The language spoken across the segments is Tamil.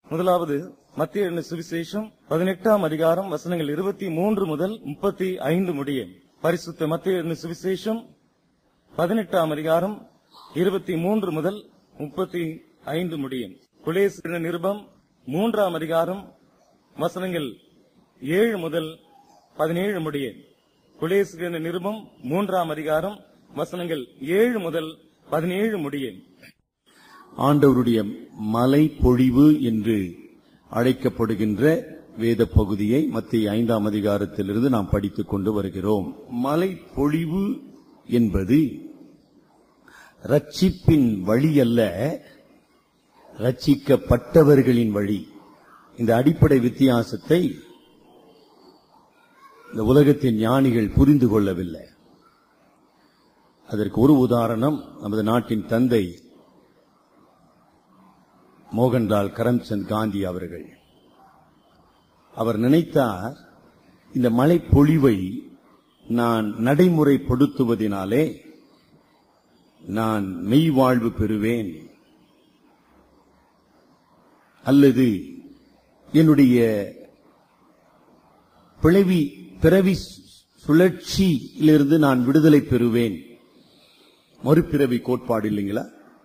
முதலாவது மத்திய எழுதின சுவிசேஷம் பதினெட்டாம் அதிகாரம் வசனங்கள் இருபத்தி மூன்று முதல் முப்பத்தி ஐந்து முடிய பரிசுத்த மத்திய எழுதின சுவிசேஷம் பதினெட்டாம் அதிகாரம் இருபத்தி மூன்று முதல் முப்பத்தி ஐந்து முடியும் குலேசின நிருபம் மூன்றாம் அதிகாரம் வசனங்கள் ஏழு முதல் பதினேழு முடிய குலேசின நிருபம் மூன்றாம் அதிகாரம் வசனங்கள் ஏழு முதல் பதினேழு முடிய ஆண்டவருடைய மலை பொழிவு என்று அழைக்கப்படுகின்ற வேத பகுதியை மத்திய ஐந்தாம் அதிகாரத்திலிருந்து நாம் படித்துக் கொண்டு வருகிறோம் மலை பொழிவு என்பது ரட்சிப்பின் வழி அல்ல ரட்சிக்கப்பட்டவர்களின் வழி இந்த அடிப்படை வித்தியாசத்தை இந்த உலகத்தின் ஞானிகள் புரிந்து கொள்ளவில்லை அதற்கு ஒரு உதாரணம் நமது நாட்டின் தந்தை மோகன்லால் கரம்சந்த் காந்தி அவர்கள் அவர் நினைத்தார் இந்த மழை பொழிவை நான் நடைமுறைப்படுத்துவதினாலே நான் மெய் வாழ்வு பெறுவேன் அல்லது என்னுடைய பிறவி பிறவி சுழற்சியிலிருந்து நான் விடுதலை பெறுவேன் மறுபிறவி கோட்பாடு இல்லைங்களா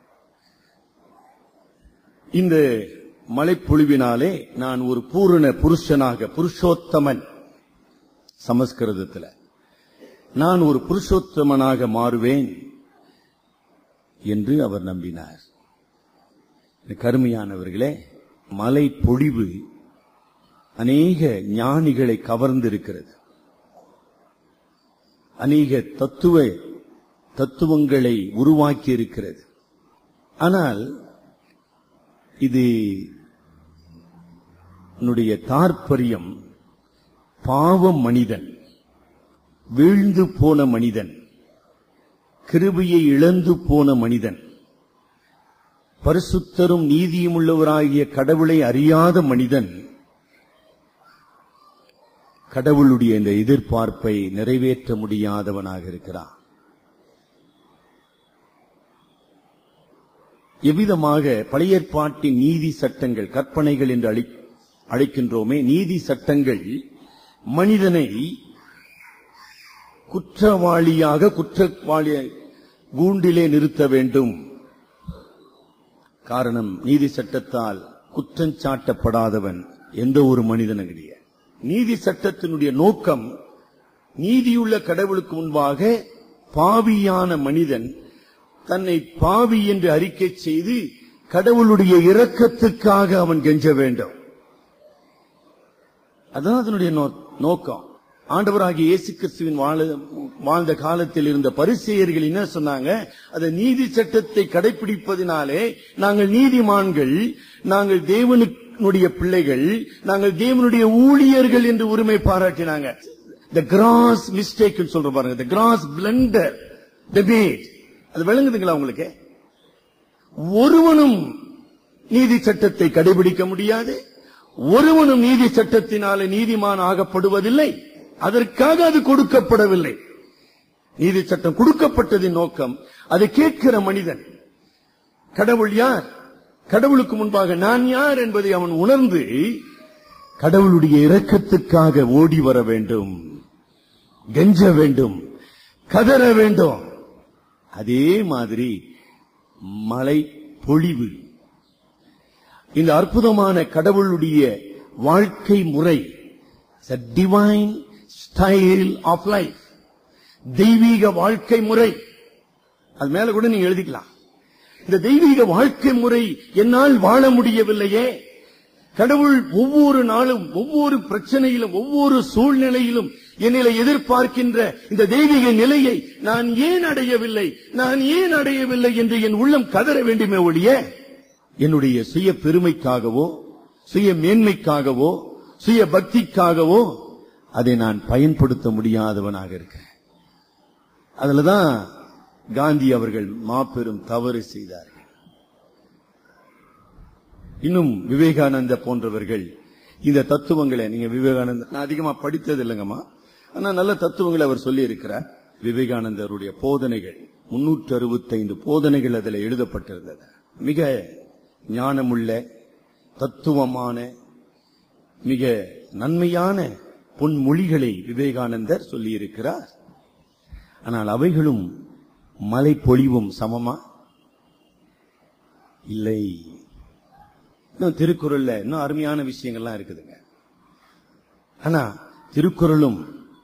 இந்த மலைப்பொழிவினாலே நான் ஒரு பூரண புருஷனாக புருஷோத்தமன் சமஸ்கிருதத்தில் நான் ஒரு புருஷோத்தமனாக மாறுவேன் என்று அவர் நம்பினார் கருமையானவர்களே மலை பொழிவு அநேக ஞானிகளை கவர்ந்திருக்கிறது அநேக தத்துவ தத்துவங்களை உருவாக்கி இருக்கிறது ஆனால் இது என்னுடைய தாற்பயம் பாவ மனிதன் வீழ்ந்து போன மனிதன் கிருபையை இழந்து போன மனிதன் பரிசுத்தரும் நீதியும் உள்ளவராகிய கடவுளை அறியாத மனிதன் கடவுளுடைய இந்த எதிர்பார்ப்பை நிறைவேற்ற முடியாதவனாக இருக்கிறான் எவ்விதமாக பழைய ஏற்பாட்டின் நீதி சட்டங்கள் கற்பனைகள் என்று அழி- அழைக்கின்றோமே நீதி சட்டங்கள் மனிதனை குற்றவாளியாக குற்றவாளி கூண்டிலே நிறுத்த வேண்டும் காரணம் நீதி சட்டத்தால் குற்றம் சாட்டப்படாதவன் எந்த ஒரு மனிதனும் கிடையாது நீதி சட்டத்தினுடைய நோக்கம் நீதியுள்ள கடவுளுக்கு முன்பாக பாவியான மனிதன் தன்னை பாவி என்று அறிக்கை செய்து கடவுளுடைய இரக்கத்துக்காக அவன் கெஞ்ச வேண்டும் அதான் அதனுடைய நோ- நோக்கம் ஆண்டவராகிய இயேசு கிறிஸ்துவின் வாழ- வாழ்ந்த காலத்தில் இருந்த பரிசெயர்கள் என்ன சொன்னாங்க அந்த நீதி சட்டத்தை கடைபிடிப்பதினாலே நாங்கள் நீதிமான்கள் நாங்கள் தேவனுடைய பிள்ளைகள் நாங்கள் தேவனுடைய ஊழியர்கள் என்று உரிமை பாராட்டினாங்க த கிராஸ் மிஸ்டேக் சொல்ற பாருங்க த கிராஸ் பிளண்டர் டெபேட் அது விளங்குதுங்களா உங்களுக்கு ஒருவனும் நீதி சட்டத்தை கடைபிடிக்க முடியாது ஒருவனும் நீதி சட்டத்தினாலே நீதிமான் ஆகப்படுவதில்லை அதற்காக அது கொடுக்கப்படவில்லை நீதி சட்டம் கொடுக்கப்பட்டதின் நோக்கம் அதை கேட்கிற மனிதன் கடவுள் யார் கடவுளுக்கு முன்பாக நான் யார் என்பதை அவன் உணர்ந்து கடவுளுடைய இரக்கத்துக்காக ஓடி வர வேண்டும் கெஞ்ச வேண்டும் கதற வேண்டும் அதே மாதிரி மலை பொழிவு இந்த அற்புதமான கடவுளுடைய வாழ்க்கை முறை டிவைன் ஸ்டைல் ஆஃப் லைஃப் தெய்வீக வாழ்க்கை முறை அது மேல கூட நீங்க எழுதிக்கலாம் இந்த தெய்வீக வாழ்க்கை முறை என்னால் வாழ முடியவில்லையே கடவுள் ஒவ்வொரு நாளும் ஒவ்வொரு பிரச்சனையிலும் ஒவ்வொரு சூழ்நிலையிலும் என்னில எதிர்பார்க்கின்ற இந்த தெய்வீக நிலையை நான் ஏன் அடையவில்லை நான் ஏன் அடையவில்லை என்று என் உள்ளம் கதற வேண்டுமே ஒழிய என்னுடைய சுய பெருமைக்காகவோ சுய மேன்மைக்காகவோ சுய பக்திக்காகவோ அதை நான் பயன்படுத்த முடியாதவனாக இருக்கிறேன் அதுலதான் காந்தி அவர்கள் மாபெரும் தவறு செய்தார்கள் இன்னும் விவேகானந்த போன்றவர்கள் இந்த தத்துவங்களை நீங்க விவேகானந்த நான் அதிகமா படித்தது இல்லைங்கம்மா ஆனா நல்ல தத்துவங்களை அவர் சொல்லி இருக்கிறார் விவேகானந்தருடைய போதனைகள் முன்னூற்று அறுபத்தைந்து போதனைகள் அதில் எழுதப்பட்டிருந்தது மிக ஞானமுள்ள தத்துவமான மிக நன்மையான பொன்மொழிகளை விவேகானந்தர் சொல்லியிருக்கிறார் ஆனால் அவைகளும் மலை பொழிவும் சமமா இல்லை இன்னும் திருக்குறள்ல இன்னும் அருமையான விஷயங்கள்லாம் இருக்குதுங்க ஆனா திருக்குறளும்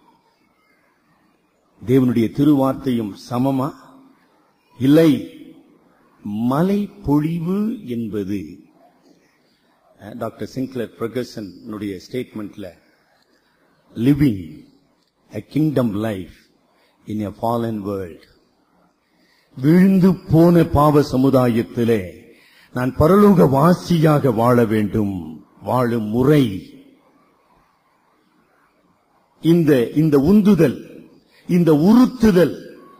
தேவனுடைய திருவார்த்தையும் சமமா இல்லை மலை பொழிவு என்பது அஹ், டாக்டர் சிங்க்லர் பிரகசன் ஸ்டேட்மெண்ட்ல living a kingdom life in a fallen world விழுந்து போன பாவ சமுதாயத்திலே நான் பரலோக வாசியாக வாழ வேண்டும் வாழும் முறை இந்த இந்த உந்துதல் இந்த உறுத்துதல்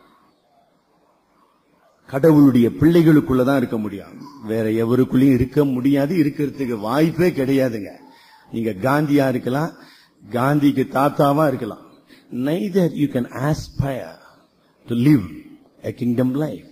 கடவுளுடைய பிள்ளைகளுக்குள்ளதான் இருக்க முடியும் வேற எவருக்குள்ளயும் இருக்க முடியாது இருக்கிறதுக்கு வாய்ப்பே கிடையாதுங்க நீங்க காந்தியா இருக்கலாம் காந்திக்கு தாத்தாவா இருக்கலாம் neither you can aspire to live a kingdom life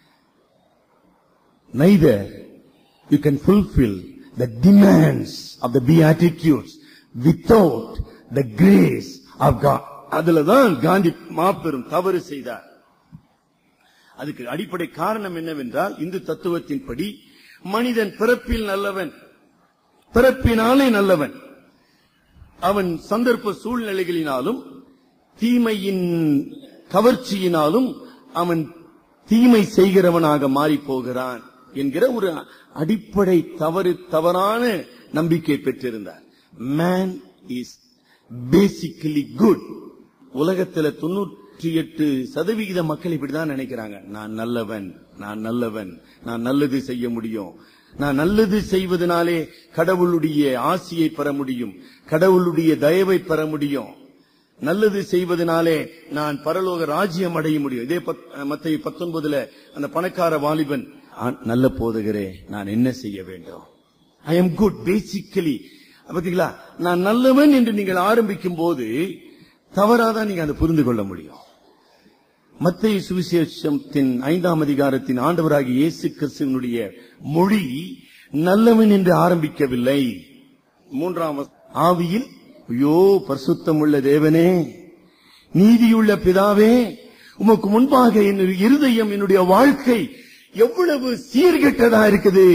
neither you can fulfill the demands of the beatitudes without the grace of God அதுலதான் காந்தி மாபெரும் தவறு செய்தார் அதுக்கு அடிப்படை காரணம் என்னவென்றால் இந்து தத்துவத்தின்படி மனிதன் பிறப்பில் நல்லவன் பிறப்பினாலே நல்லவன் அவன் சந்தர்ப்ப சூழ்நிலைகளினாலும் தீமையின் கவர்ச்சியினாலும் அவன் தீமை செய்கிறவனாக மாறி போகிறான் என்கிற ஒரு அடிப்படை தவறு தவறான நம்பிக்கை பெற்றிருந்தார் மேன் இஸ் பேசிக்கலி குட் உலகத்துல தொண்ணூற்றி எட்டு சதவிகித மக்கள் இப்படிதான் நினைக்கிறாங்க நான் நல்லவன் நான் நல்லவன் நான் நல்லது செய்ய முடியும் நான் நல்லது செய்வதனாலே கடவுளுடைய ஆசியை பெற முடியும் கடவுளுடைய தயவை பெற முடியும் நல்லது செய்வதனாலே நான் பரலோக ராஜ்யம் அடைய முடியும் இதே மத்திய பத்தொன்பதுல அந்த பணக்கார வாலிபன் "ஆ, நல்ல போதுகிறே நான் என்ன செய்ய வேண்டும் ஐ எம் குட் பேசிக்கலி பாத்தீங்களா நான் நல்லவன் என்று நீங்கள் ஆரம்பிக்கும் போது தவறாதான் நீங்க அதை புரிந்து கொள்ள முடியும் மத்திய சுவிசேஷத்தின் ஐந்தாம் அதிகாரத்தின் ஆண்டவராகிய இயேசு கிறிஸ்துவனுடைய மொழி நல்லவன் என்று ஆரம்பிக்கவில்லை மூன்றாம் வச- ஆவியில் ஐயோ பரிசுத்தமுள்ள தேவனே நீதியுள்ள பிதாவே உமக்கு முன்பாக என்னுடைய இருதயம் என்னுடைய வாழ்க்கை எவ்வளவு சீர்கெட்டதா இருக்குது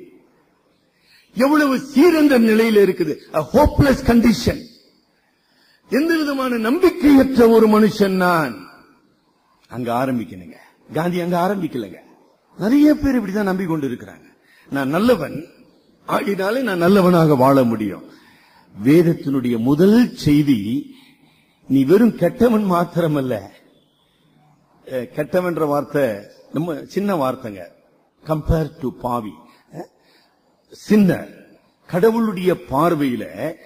எவ்வளவு சீரந்த நிலையில இருக்குது ஹோப்லெஸ் கண்டிஷன் எந்த விதமான நம்பிக்கையற்ற ஒரு மனுஷன் நான் அங்க ஆரம்பிக்கணுங்க காந்தி அங்க ஆரம்பிக்கலங்க நிறைய பேர் இப்படிதான் நம்பிக்கொண்டு இருக்கிறாங்க நான் நல்லவன் ஆகினாலே நான் நல்லவனாக வாழ முடியும் வேதத்தினுடைய முதல் செய்தி நீ வெறும் கெட்டவன் மாத்திரமல்ல அஹ், கெட்டவன்ற வார்த்தை நம்ம சின்ன வார்த்தைங்க கம்பேர் டு பாவி சின்ன கடவுளுடைய பார்வையில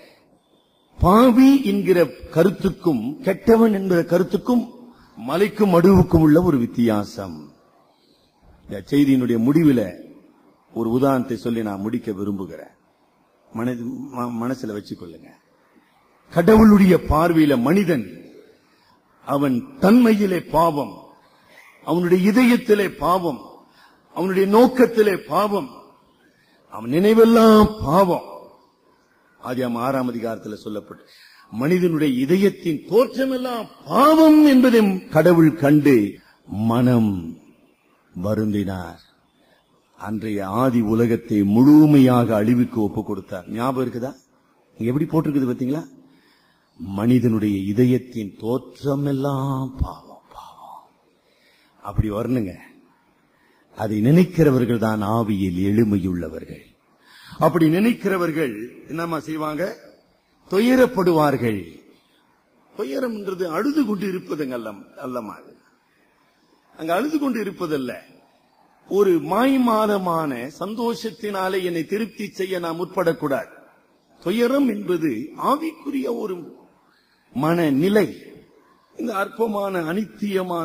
பாவி என்கிற கருத்துக்கும் கெட்டவன் என்கிற கருத்துக்கும் மலைக்கும் மடுவுக்கும் உள்ள ஒரு வித்தியாசம் இந்த செய்தியினுடைய முடிவில ஒரு உதாரணத்தை சொல்லி நான் முடிக்க விரும்புகிறேன் மனது ம- மனசுல வச்சுக்கொள்ளுங்க கடவுளுடைய பார்வையில மனிதன் அவன் தன்மையிலே பாவம் அவனுடைய இதயத்திலே பாவம் அவனுடைய நோக்கத்திலே பாவம் அவன் நினைவெல்லாம் பாவம் ஆதியாம் ஆறாம் அதிகாரத்தில் சொல்லப்பட்டு மனிதனுடைய இதயத்தின் தோற்றமெல்லாம் பாவம் என்பதை கடவுள் கண்டு மனம் வருந்தினார் அன்றைய ஆதி உலகத்தை முழுமையாக அழிவுக்கு ஒப்பு கொடுத்தார் ஞாபகம் இருக்குதா இங்க எப்படி போட்டிருக்குது பாத்தீங்களா மனிதனுடைய இதயத்தின் தோற்றமெல்லாம் பாவம் பாவம் அப்படி வரணுங்க அதை நினைக்கிறவர்கள் தான் ஆவியில் எளிமையுள்ளவர்கள் அப்படி நினைக்கிறவர்கள் என்னமா செய்வாங்க துயரப்படுவார்கள் துயரம்ன்றது அழுது கொண்டு இருப்பதுங்க அல்ல அல்லமா அது. அங்க அழுது கொண்டு இருப்பதல்ல ஒரு மாய்மாலமான சந்தோஷத்தினாலே என்னை திருப்தி செய்ய நாம் முற்படக்கூடாது துயரம் என்பது ஆவிக்குரிய ஒரு மனநிலை இந்த அற்பமான அனித்தியமான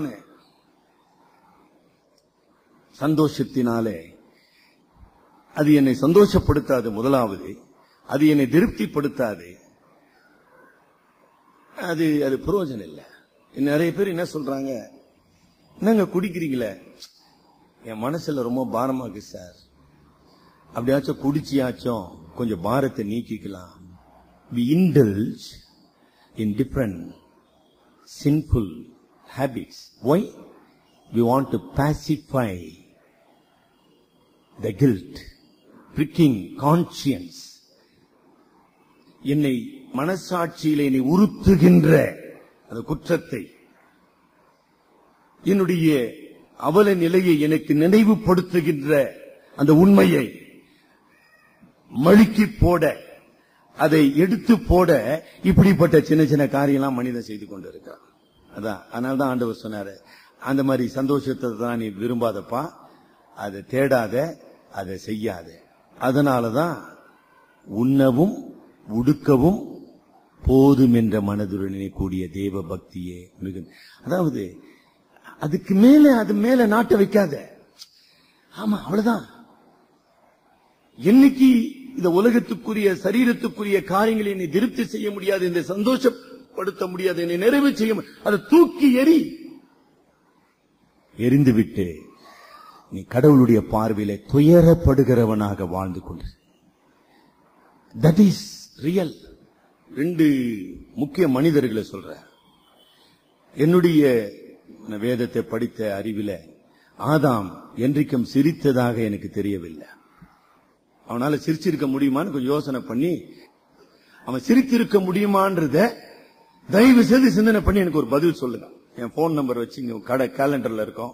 சந்தோஷத்தினாலே அது என்னை சந்தோஷப்படுத்தாது முதலாவது அது என்னை திருப்திப்படுத்தாது அது அது பிரயோஜனம் இல்லை நிறைய பேர் என்ன சொல்றாங்க என்னங்க குடிக்கிறீங்களே என் மனசுல ரொம்ப பாரமா இருக்கு சார் அப்படியாச்சும் குடிச்சியாச்சும் கொஞ்சம் பாரத்தை நீக்கிக்கலாம் we indulge in different sinful habits why we want to pacify the guilt pricking conscience என்னை மனசாட்சியிலே என்னை உறுத்துகின்ற அந்த குற்றத்தை என்னுடைய அவல நிலையை எனக்கு நினைவுபடுத்துகின்ற அந்த உண்மையை மழுக்கி போட அதை எடுத்து போட இப்படிப்பட்ட சின்ன சின்ன காரியம்லாம் மனிதன் செய்து கொண்டிருக்கிறான் அதான் அதனால தான் ஆண்டவர் சொன்னாரு அந்த மாதிரி சந்தோஷத்தை தான் நீ விரும்பாதப்பா அதை தேடாத அதை செய்யாத அதனாலதான் உண்ணவும் உடுக்கவும் போதும் என்ற மனதுடனே கூடிய தேவ பக்தியே மிகு அதாவது அதுக்கு மேல அது மேல நாட்ட வைக்காத ஆமா அவ்வளவுதான் என்னைக்கு இந்த உலகத்துக்குரிய சரீரத்துக்குரிய காரியங்களை என்னை திருப்தி செய்ய முடியாது என்னை சந்தோஷப்படுத்த முடியாது என்னை நிறைவு செய்ய மு- அதை தூக்கி எறி எரிந்து விட்டு நீ கடவுளுடைய பார்வையில துயரப்படுகிறவனாக வாழ்ந்து கொண்டு தட் இஸ் ரியல் ரெண்டு முக்கிய மனிதர்களை சொல்ற என்னுடைய நான் வேதத்தை படித்த அறிவில ஆதாம் என்றைக்கும் சிரித்ததாக எனக்கு தெரியவில்லை அவனால சிரிச்சிருக்க முடியுமான்னு கொஞ்சம் யோசனை பண்ணி அவன் சிரித்திருக்க முடியுமான்றத தயவு செய்து சிந்தனை பண்ணி எனக்கு ஒரு பதில் சொல்லுங்க என் போன் நம்பர் வச்சு இங்க கடை கேலண்டர்ல இருக்கும்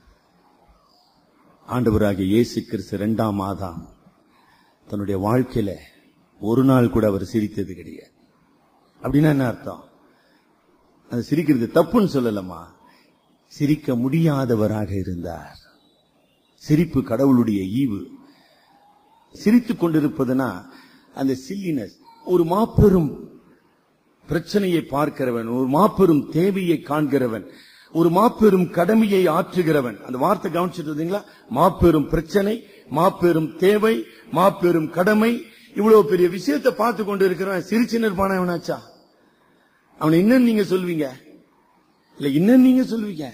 ஆண்டவராகிய இயேசு கிறிஸ்து இரண்டாம் ஆதாம் தன்னுடைய வாழ்க்கையில ஒரு நாள் கூட அவர் சிரித்தது கிடையாது அப்படின்னா என்ன அர்த்தம் அது சிரிக்கிறது தப்புன்னு சொல்லலமா சிரிக்க முடியாதவராக இருந்தார் சிரிப்பு கடவுளுடைய ஈவு சிரித்துக் கொண்டிருப்பதுனா அந்த சில்லினஸ் ஒரு மாபெரும் பிரச்சனையை பார்க்கிறவன் ஒரு மாபெரும் தேவையை காண்கிறவன் ஒரு மாபெரும் கடமையை ஆற்றுகிறவன் அந்த வார்த்தை கவனிச்சிட்டு இருந்தீங்களா மாபெரும் பிரச்சனை மாபெரும் தேவை மாபெரும் கடமை இவ்வளவு பெரிய விஷயத்தை பார்த்து கொண்டு இருக்கிறவன் சிரிச்சு நிற்பான அவனாச்சா அவனை இன்னும் நீங்க சொல்வீங்க இல்ல இன்னும் நீங்க சொல்வீங்க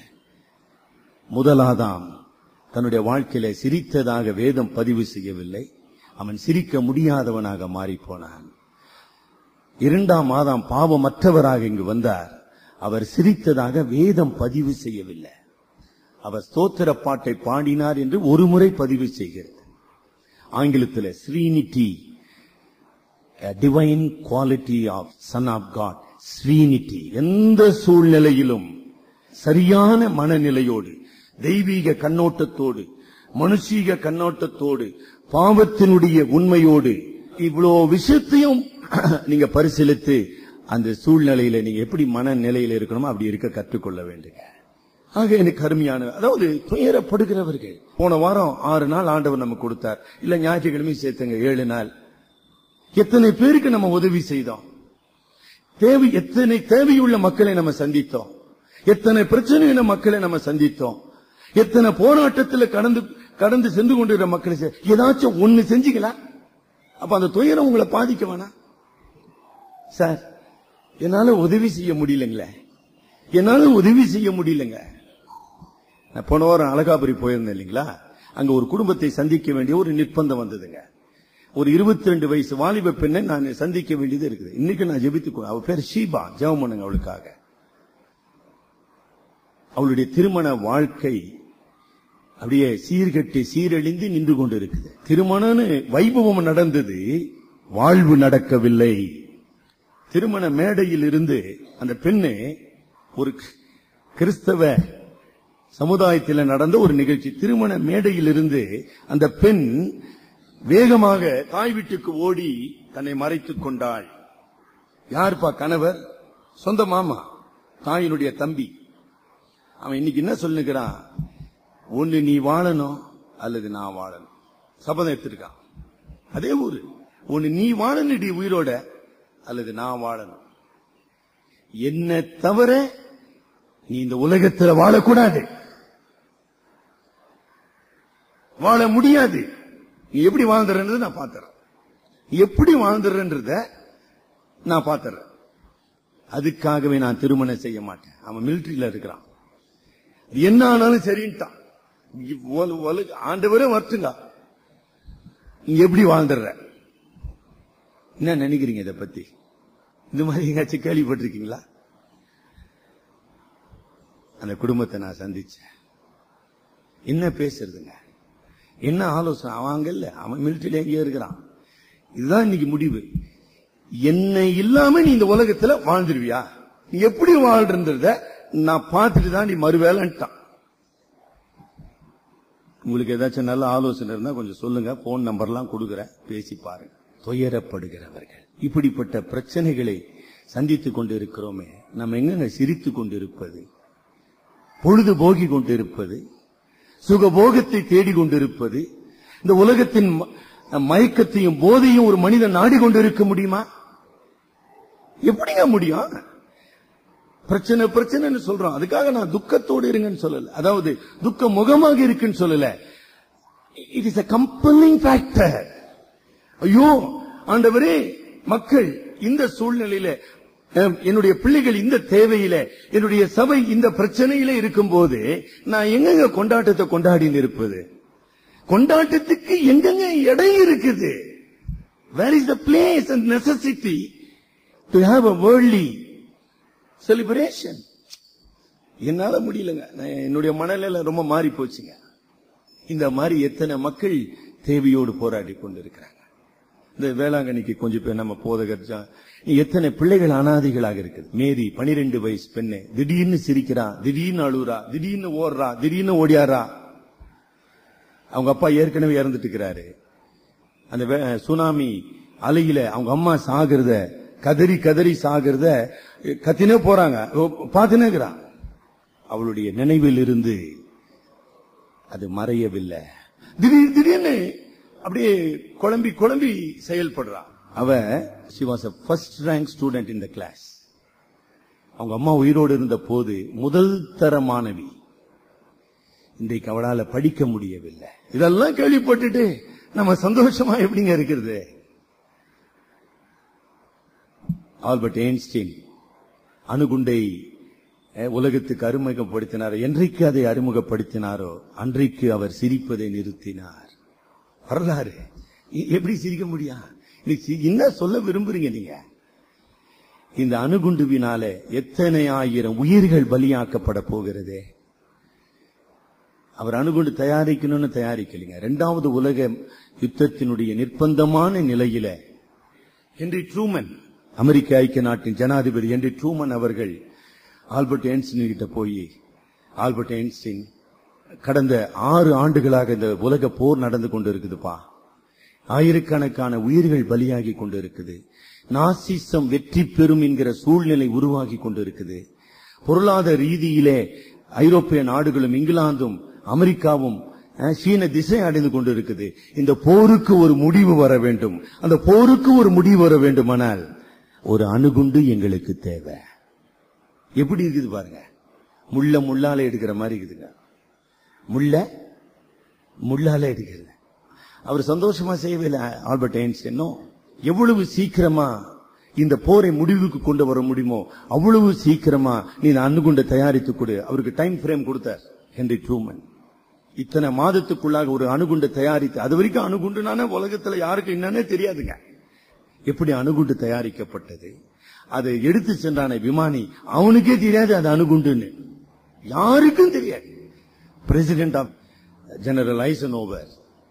முதலாதாம் தன்னுடைய வாழ்க்கையில சிரித்ததாக வேதம் பதிவு செய்யவில்லை அவன் சிரிக்க முடியாதவனாக மாறி போனான் இரண்டாம் மாதம் பாவமற்றவராக இங்கு வந்தார் அவர் சிரித்ததாக வேதம் பதிவு செய்யவில்லை அவர் ஸ்தோத்திர பாட்டை பாடினார் என்று ஒரு முறை பதிவு செய்கிறது ஆங்கிலத்தில் serenity divine quality of son of God serenity எந்த சூழ்நிலையிலும் சரியான மனநிலையோடு தெய்வீக கண்ணோட்டத்தோடு மனுஷீக கண்ணோட்டத்தோடு பாவத்தினுடைய உண்மையோடு இவ்வளோ விஷயத்தையும் நீங்க பரிசீலித்து அந்த சூழ்நிலையில நீங்க எப்படி மனநிலையில இருக்கணுமோ அப்படி இருக்க கற்றுக்கொள்ள வேண்டுங்க ஆக எனக்கு அருமையான அதாவது துயரப்படுகிறவர்கள் போன வாரம் ஆறு நாள் ஆண்டவர் நமக்கு கொடுத்தார் இல்ல ஞாயிற்றுக்கிழமை சேர்த்துங்க ஏழு நாள் எத்தனை பேருக்கு நம்ம உதவி செய்தோம் தேவை எத்தனை தேவையுள்ள மக்களை நம்ம சந்தித்தோம் எத்தனை பிரச்சனையுள்ள மக்களை நம்ம சந்தித்தோம் எத்தனை போராட்டத்துல கடந்து கடந்து சென்று கொண்டிருக்கிற மக்களை செ- ஏதாச்சும் ஒண்ணு செஞ்சீங்களா அப்ப அந்த துயரம் உங்களை பாதிக்க வேணாம் சார் என்னால உதவி செய்ய முடியலங்களே என்னால உதவி செய்ய முடியலங்க நான் போன வாரம் அழகாபுரி போயிருந்தேன் இல்லைங்களா அங்க ஒரு குடும்பத்தை சந்திக்க வேண்டிய ஒரு நிர்பந்தம் வந்ததுங்க ஒரு 22 ரெண்டு வயசு வாலிப பெண்ணை நான் சந்திக்க வேண்டியது இருக்குது இன்னைக்கு நான் ஜெபித்து அவ பேர் ஷீபா ஜெபம் பண்ணுங்க அவளுக்காக அவளுடைய திருமண வாழ்க்கை அப்படியே சீர்கட்டி சீரழிந்து நின்று கொண்டு இருக்குது திருமணம்னு வைபவம் நடந்தது வாழ்வு நடக்கவில்லை திருமண மேடையில் இருந்து அந்த பெண்ணு ஒரு கிறிஸ்தவ சமுதாயத்தில் நடந்த ஒரு நிகழ்ச்சி திருமண மேடையில் இருந்து அந்த பெண் வேகமாக தாய் வீட்டுக்கு ஓடி தன்னை மறைத்துக் கொண்டாள் யாருப்பா கணவர் சொந்த மாமா தாயினுடைய தம்பி அவன் இன்னைக்கு என்ன சொல்லுகிறான் ஒண்ணு நீ வாழணும் அல்லது நான் வாழணும் சபதம் எடுத்திருக்கான் அதே ஊரு ஒண்ணு நீ வாழணுடி உயிரோட அல்லது நான் வாழணும் என்ன தவிர நீ இந்த உலகத்துல வாழக்கூடாது வாழ முடியாது நீ எப்படி வாழ்ந்துறன்றது நான் பாத்துறேன் நீ எப்படி வாழ்ந்துறன்றத நான் பாத்துறேன் அதுக்காகவே நான் திருமணம் செய்ய மாட்டேன் அவன் மிலிட்டரியில இருக்கிறான் இது என்ன ஆனாலும் சரின்ட்டான் இவ் உல- உலக- ஆண்டவரே வரட்டுங்க நீ எப்படி வாழ்ந்துடுற என்ன நினைக்கிறீங்க இதை பத்தி இந்த மாதிரி எங்காச்சும் கேள்விப்பட்டிருக்கீங்களா அந்த குடும்பத்தை நான் சந்திச்சேன் என்ன பேசுறதுங்க என்ன ஆலோசனை அவன் அங்க இல்ல அவன் மிலிட்டரியில எங்கேயோ இருக்கிறான் இதுதான் இன்னைக்கு முடிவு என்னை இல்லாம நீ இந்த உலகத்துல வாழ்ந்துருவியா நீ எப்படி வாழ்றத நான் பார்த்துட்டு தான் நீ மறுவேலைன்ட்டான் உங்களுக்கு ஏதாச்சும் நல்ல ஆலோசனை இருந்தா கொஞ்சம் சொல்லுங்க போன் நம்பர்லாம் கொடுக்குறேன் பேசி பாருங்க துயரப்படுகிறவர்கள் இப்படிப்பட்ட பிரச்சனைகளை சந்தித்துக் கொண்டிருக்கிறோமே நம்ம எங்க சிரித்துக் கொண்டிருப்பது பொழுது போகி கொண்டிருப்பது சுகபோகத்தை தேடிக் கொண்டிருப்பது இந்த உலகத்தின் ம- மயக்கத்தையும் போதையும் ஒரு மனிதன் நாடிக்கொண்டிருக்க முடியுமா எப்படிங்க முடியும் பிரச்சனை பிரச்சனைன்னு சொல்றோம் அதுக்காக நான் துக்கத்தோடு இருங்கன்னு சொல்லல அதாவது துக்க முகமாக இருக்குன்னு சொல்லல it is a compelling factor ஐயோ ஆண்டவரே மக்கள் இந்த சூழ்நிலையில அஹ், என்னுடைய பிள்ளைகள் இந்த தேவையில என்னுடைய சபை இந்த பிரச்சனையில இருக்கும்போது நான் எங்கெங்க கொண்டாட்டத்தை கொண்டாடின்னு இருப்பது கொண்டாட்டத்துக்கு எங்கெங்க இடம் இருக்குது where is the place and necessity to have a worldly celebration என்னால முடியலங்க நான் என்னுடைய மனநிலை ரொம்ப மாறி போச்சுங்க இந்த மாதிரி எத்தனை மக்கள் தேவையோடு போராடி கொண்டிருக்கிறாங்க இந்த வேளாங்கண்ணிக்கு கொஞ்சம் பேர் நம்ம போதகர் ஜா- எத்தனை பிள்ளைகள் அனாதைகளாக இருக்குது மேரி பனிரெண்டு வயசு பெண்ணு திடீர்னு சிரிக்கிறா திடீர்னு அழுறா திடீர்னு ஓடுறா திடீர்னு ஓடியாரா அவங்க அப்பா ஏற்கனவே இறந்துட்டு இருக்கிறாரு அந்த வே- சுனாமி அலையில அவங்க அம்மா சாகிறத கதறி கதறி சாகிறத கத்தினே போறாங்க பார்த்துனே இருக்கிறா அவளுடைய நினைவில் இருந்து அது மறையவில்லை திடீர் திடீர்னு அப்படியே குழம்பி குழம்பி செயல்படுறா அவ she was a first rank student in the class அவங்க அம்மா உயிரோடு இருந்த போது முதல் தர மாணவி இன்றைக்கு அவளால படிக்க முடியவில்லை இதெல்லாம் கேள்விப்பட்டுட்டு நம்ம சந்தோஷமா எப்படிங்க இருக்கிறது ஆல்பர்ட் ஐன்ஸ்டீன் அணுகுண்டை அஹ், உலகத்துக்கு அறிமுகப்படுத்தினார் என்றைக்கு அதை அறிமுகப்படுத்தினாரோ அன்றைக்கு அவர் சிரிப்பதை நிறுத்தினார் வரலாறு எ- எப்படி சிரிக்க முடியும் இன்னைக்கு சி- என்ன சொல்ல விரும்புறீங்க நீங்க இந்த அணுகுண்டுவினால எத்தனை ஆயிரம் உயிர்கள் பலியாக்கப்பட போகிறதே அவர் அணுகுண்டு தயாரிக்கணும்னு தயாரிக்கலைங்க இரண்டாவது உலக யுத்தத்தினுடைய நிர்பந்தமான நிலையில ஹென்றி ட்ரூமன் அமெரிக்க ஐக்கிய நாட்டின் ஜனாதிபதி ஹென்றி ட்ரூமன் அவர்கள் ஆல்பர்ட் ஐன்ஸ்டீன் கிட்ட போய் ஆல்பர்ட் ஐன்ஸ்டீன் கடந்த ஆறு ஆண்டுகளாக இந்த உலக போர் நடந்து கொண்டு இருக்குதுப்பா ஆயிரக்கணக்கான உயிர்கள் பலியாகி கொண்டு இருக்குது நாசிசம் வெற்றி பெறும் என்கிற சூழ்நிலை உருவாகி கொண்டு இருக்குது பொருளாதார ரீதியிலே ஐரோப்பிய நாடுகளும் இங்கிலாந்தும் அமெரிக்காவும் அஹ், சீன திசை அடைந்து கொண்டு இருக்குது இந்த போருக்கு ஒரு முடிவு வர வேண்டும் அந்த போருக்கு ஒரு முடிவு வர வேண்டுமானால் ஒரு அணுகுண்டு எங்களுக்கு தேவை எப்படி இருக்குது பாருங்க முள்ள முள்ளால எடுக்கிற மாதிரி இருக்குதுங்க முள்ள முள்ளால எடுக்கிறது அவர் சந்தோஷமா செய்யவே இல்லை ஆல்பர்ட் ஐன்ஸ்டைனும் எவ்வளவு சீக்கிரமா இந்த போரை முடிவுக்கு கொண்டு வர முடியுமோ அவ்வளவு சீக்கிரமா நீ இந்த அணுகுண்டை தயாரித்து கொடு அவருக்கு டைம் ஃப்ரேம் கொடுத்தார் ஹென்றி ட்ரூமன் இத்தனை மாதத்துக்குள்ளாக ஒரு அணுகுண்டை தயாரித்து அது வரைக்கும் அணுகுண்டுனானே உலகத்துல யாருக்கு என்னன்னே தெரியாதுங்க எப்படி அணுகுண்டு தயாரிக்கப்பட்டது அதை எடுத்து சென்றான விமானி அவனுக்கே தெரியாது அது அணுகுண்டுன்னு யாருக்கும் தெரியாது president of general Eisenhower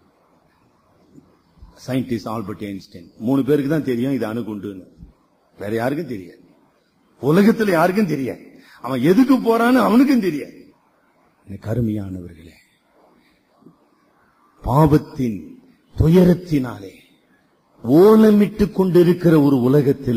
scientist Albert Einstein மூணு பேருக்கு தான் தெரியும் இது அணுகுண்டுன்னு வேற யாருக்கும் தெரியாது உலகத்துல யாருக்கும் தெரியாது அவன் எதுக்கு போறான்னு அவனுக்கும் தெரியாது எனக்கு அருமையானவர்களே பாவத்தின் துயரத்தினாலே ஓலமிட்டு கொண்டிருக்கிற ஒரு உலகத்தில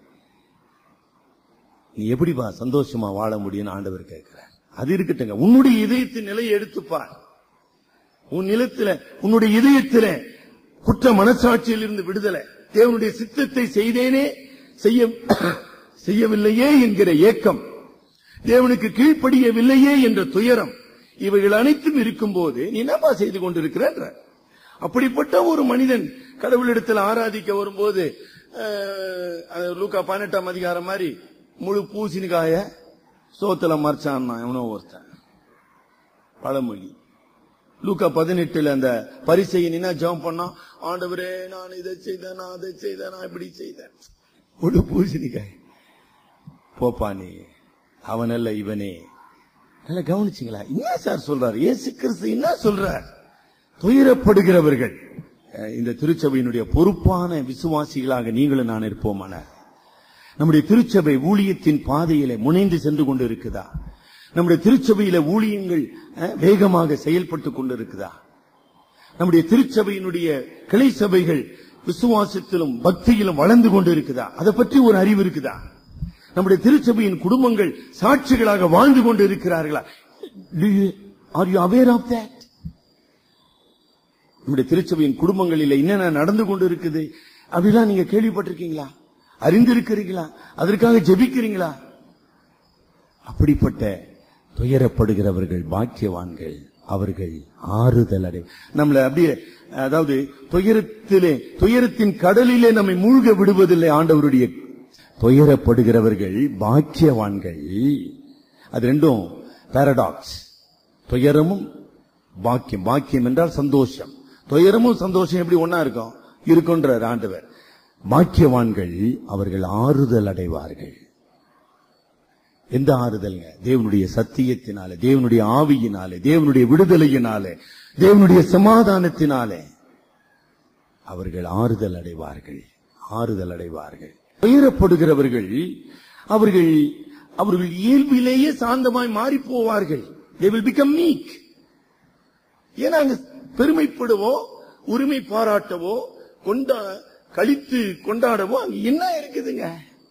நீ எப்படிப்பா சந்தோஷமா வாழ முடியும்னு ஆண்டவர் கேட்கிறார் அது இருக்கட்டுங்க உன்னுடைய இதயத்தின் நிலையை எடுத்துப்பார் உன் நிலத்துல உன்னுடைய இதயத்தில குற்ற மனசாட்சியில் இருந்து விடுதலை தேவனுடைய சித்தத்தை செய்தேனே செய்ய செய்யவில்லையே என்கிற ஏக்கம் தேவனுக்கு கீழ்ப்படியவில்லையே என்ற துயரம் இவைகள் அனைத்தும் இருக்கும்போது நீ என்னப்பா செய்து கொண்டிருக்கிற அப்படிப்பட்ட ஒரு மனிதன் கடவுளிடத்தில் ஆராதிக்க வரும்போது அஹ், அது லூக்கா பதினெட்டாம் அதிகாரம் மாதிரி முழு பூசணிக்காய சோத்துல மறைச்சான் எவனோ ஒருத்தன் பழமொழி லூக்கா பதினெட்டுல அந்த பரிசையின் என்ன ஜெபம் பண்ணா ஆண்டவரே நான் இதை செய்தேன் நான் அதை செய்தேன் நான் இப்படி செய்தேன் ஒரு பூசணிக்காய் போப்பா நீ அவன் அல்ல இவனே நல்லா கவனிச்சிங்களா என்ன சார் சொல்றார் இயேசு கிறிஸ்து என்ன சொல்றார் துயரப்படுகிறவர்கள் அஹ், இந்த திருச்சபையினுடைய பொறுப்பான விசுவாசிகளாக நீங்களும் நான் இருப்போமான நம்முடைய திருச்சபை ஊழியத்தின் பாதையிலே முனைந்து சென்று கொண்டு இருக்குதா நம்முடைய திருச்சபையில ஊழியங்கள் அஹ், வேகமாக செயல்பட்டு கொண்டு இருக்குதா நம்முடைய திருச்சபையினுடைய கிளை சபைகள் விசுவாசத்திலும் பக்தியிலும் வளர்ந்து கொண்டு இருக்குதா அதை பற்றி ஒரு அறிவு இருக்குதா நம்முடைய திருச்சபையின் குடும்பங்கள் சாட்சிகளாக வாழ்ந்து கொண்டு இருக்கிறார்களா are you aware of that நம்முடைய திருச்சபையின் குடும்பங்களில் என்னென்ன நடந்து கொண்டு இருக்குது அப்படிலாம் நீங்க கேள்விப்பட்டிருக்கீங்களா அறிந்திருக்கிறீங்களா அதற்காக ஜெபிக்கிறீங்களா அப்படிப்பட்ட துயரப்படுகிறவர்கள் பாக்கியவான்கள் அவர்கள் ஆறுதல் அடை நம்மள அப்படியே அதாவது துயரத்திலே துயரத்தின் கடலிலே நம்மை மூழ்க விடுவதில்லை ஆண்டவருடைய துயரப்படுகிறவர்கள் பாக்கியவான்கள் அது ரெண்டும் பாரடாக்ஸ் துயரமும் பாக்கியம் பாக்கியம் என்றால் சந்தோஷம் துயரமும் சந்தோஷம் எப்படி ஒன்னா இருக்கும் இருக்குன்றார் ஆண்டவர் பாக்கியவான்கள் அவர்கள் ஆறுதல் அடைவார்கள் எந்த ஆறுதல்ங்க தேவனுடைய சத்தியத்தினாலே தேவனுடைய ஆவியினாலே தேவனுடைய விடுதலையினாலே தேவனுடைய சமாதானத்தினாலே அவர்கள் ஆறுதல் அடைவார்கள் ஆறுதல் அடைவார்கள் துயரப்படுகிறவர்கள் அவர்கள் அவர்கள் இயல்பிலேயே சாந்தமாய் மாறி போவார்கள் they will become meek ஏன்னா அங்க பெருமைப்படவோ உரிமை பாராட்டவோ கொண்டா கழித்து கொண்டாடவோ அங்க என்ன இருக்குதுங்க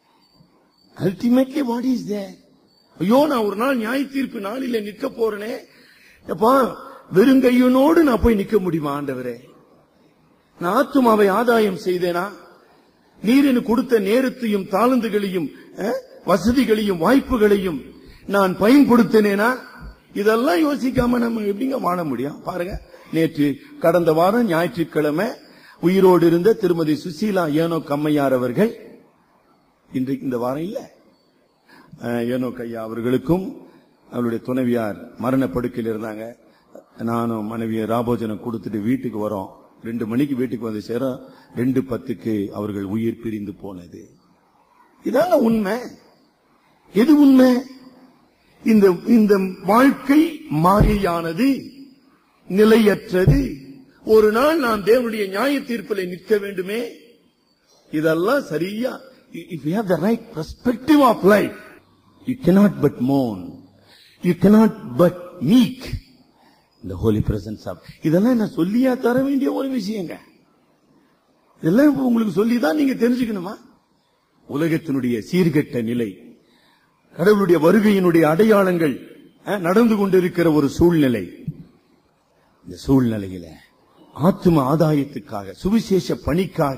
அல்டிமேட்லி வாட் இஸ் தேர் ஐயோ நான் ஒரு நாள் நியாய தீர்ப்பு நாளில நிக்க போறேனே எப்பா வெறுங்கையனோடு நான் போய் நிக்க முடியுமா ஆண்டவரே நான் ஆத்துமாவை ஆதாயம் செய்தேனா நீர் எனக்கு கொடுத்த நேரத்தையும் தாளந்துகளையும் அஹ், வசதிகளையும் வாய்ப்புகளையும் நான் பயன்படுத்தினேனா இதெல்லாம் யோசிக்காம நம்ம எப்படிங்க வாழ முடியும் பாருங்க நேற்று கடந்த வாரம் ஞாயிற்றுக்கிழமை உயிரோடு இருந்த திருமதி சுசீலா ஏனோ கம்மையார் அவர்கள் இன்றைக்கு இந்த வாரம் இல்ல அஹ், ஏனோ கையா அவர்களுக்கும் அவருடைய துணைவியார் மரணப்படுக்கையில் இருந்தாங்க நானும் மனைவியை ராபோஜனம் கொடுத்துட்டு வீட்டுக்கு வரோம் ரெண்டு மணிக்கு வீட்டுக்கு வந்து சேர ரெண்டு பத்துக்கு அவர்கள் உயிர் பிரிந்து போனது இதாங்க உண்மை எது உண்மை இந்த இந்த வாழ்க்கை மாறியானது நிலையற்றது ஒரு நாள் நான் தேவனுடைய நியாய தீர்ப்பில் நிற்க வேண்டுமே இதெல்லாம் சரியா if you have the right perspective of life you cannot but moan you cannot but meek இந்த ஹோலி பிரசன்ஸ் ஆஃப் இதெல்லாம் நான் சொல்லியா தர வேண்டிய ஒரு விஷயங்க இதெல்லாம் இப்ப உங்களுக்கு சொல்லிதான் நீங்க தெரிஞ்சுக்கணுமா உலகத்தினுடைய சீர்கெட்ட நிலை கடவுளுடைய வருகையினுடைய அடையாளங்கள் அஹ், நடந்து கொண்டிருக்கிற ஒரு சூழ்நிலை இந்த சூழ்நிலையில ஆத்தும ஆதாயத்துக்காக சுவிசேஷ பணிக்காக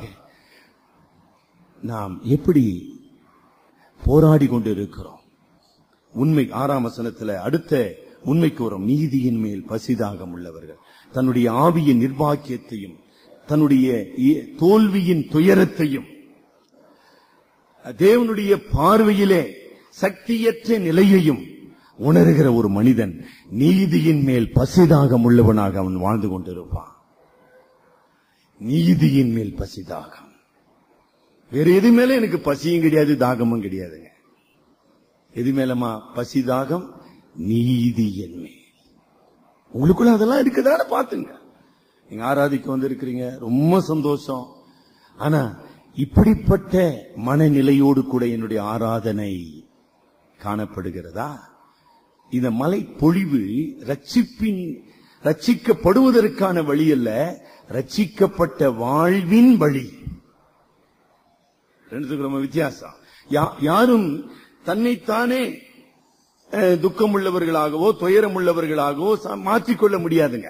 நாம் எப்படி போராடி கொண்டு இருக்கிறோம் உண்மை ஆறாம் வசனத்துல அடுத்த உண்மைக்கு வரும் நீதியின் மேல் பசிதாகம் உள்ளவர்கள் தன்னுடைய ஆவியின் நிர்வாக்கியத்தையும் தன்னுடைய இ- தோல்வியின் துயரத்தையும் தேவனுடைய பார்வையிலே சக்தியற்ற நிலையையும் உணர்கிற ஒரு மனிதன் நீதியின் மேல் பசிதாகம் உள்ளவனாக அவன் வாழ்ந்து கொண்டிருப்பான் நீதியின் மேல் பசிதாகம் வேற எது மேல எனக்கு பசியும் கிடையாது தாகமும் கிடையாதுங்க எது மேலமா பசி தாகம் நீதியின் மேல் உங்களுக்குள்ள அதெல்லாம் இருக்குதான்னு பாத்துங்க நீங்க ஆராதிக்க வந்திருக்கிறீங்க ரொம்ப சந்தோஷம் ஆனா இப்படிப்பட்ட மனநிலையோடு கூட என்னுடைய ஆராதனை காணப்படுகிறதா இந்த மலை பொழிவு ரட்சிப்பின் ரட்சிக்கப்படுவதற்கான வழி அல்ல ரட்சிக்கப்பட்ட வாழ்வின் வழி ரெண்டுத்துக்கு ரொம்ப வித்தியாசம் யா- யாரும் தன்னைத்தானே அஹ், துக்கம் உள்ளவர்களாகவோ துயரம் உள்ளவர்களாகவோ ச- மாற்றிக்கொள்ள முடியாதுங்க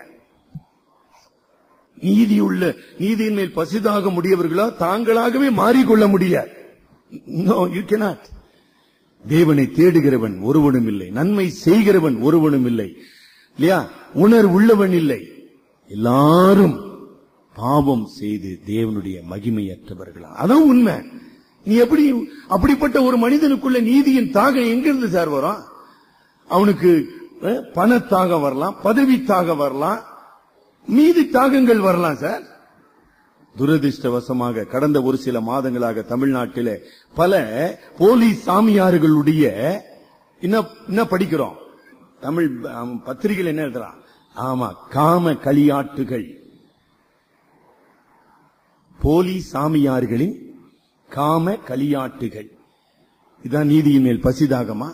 நீதியுள்ள நீதியின் மேல் பசிதாக முடியவர்களோ தாங்களாகவே மாறிக்கொள்ள முடியாது No, you cannot. தேவனை தேடுகிறவன் ஒருவனும் இல்லை நன்மை செய்கிறவன் ஒருவனும் இல்லை இல்லையா உணர் உள்ளவன் இல்லை எல்லாரும் பாவம் செய்து தேவனுடைய மகிமையற்றவர்களா அதான் உண்மை நீ எப்படி அப்படிப்பட்ட ஒரு மனிதனுக்குள்ள நீதியின் தாகம் எங்கிருந்து சார் வரும் அவனுக்கு அஹ், பணத்தாக வரலாம் பதவி தாக வரலாம் மீதி தாகங்கள் வரலாம் சார் துரதிருஷ்டவசமாக கடந்த ஒரு சில மாதங்களாக தமிழ்நாட்டிலே பல போலீஸ் சாமியார்களுடைய என்ன என்ன படிக்கிறோம் தமிழ் ஆம், பத்திரிகையில் என்ன எழுதுறான் ஆமா காம களியாட்டுகள் போலீஸ் சாமியார்களின் காம களியாட்டுகள் இதான் நீதியின் மேல் பசிதாகமா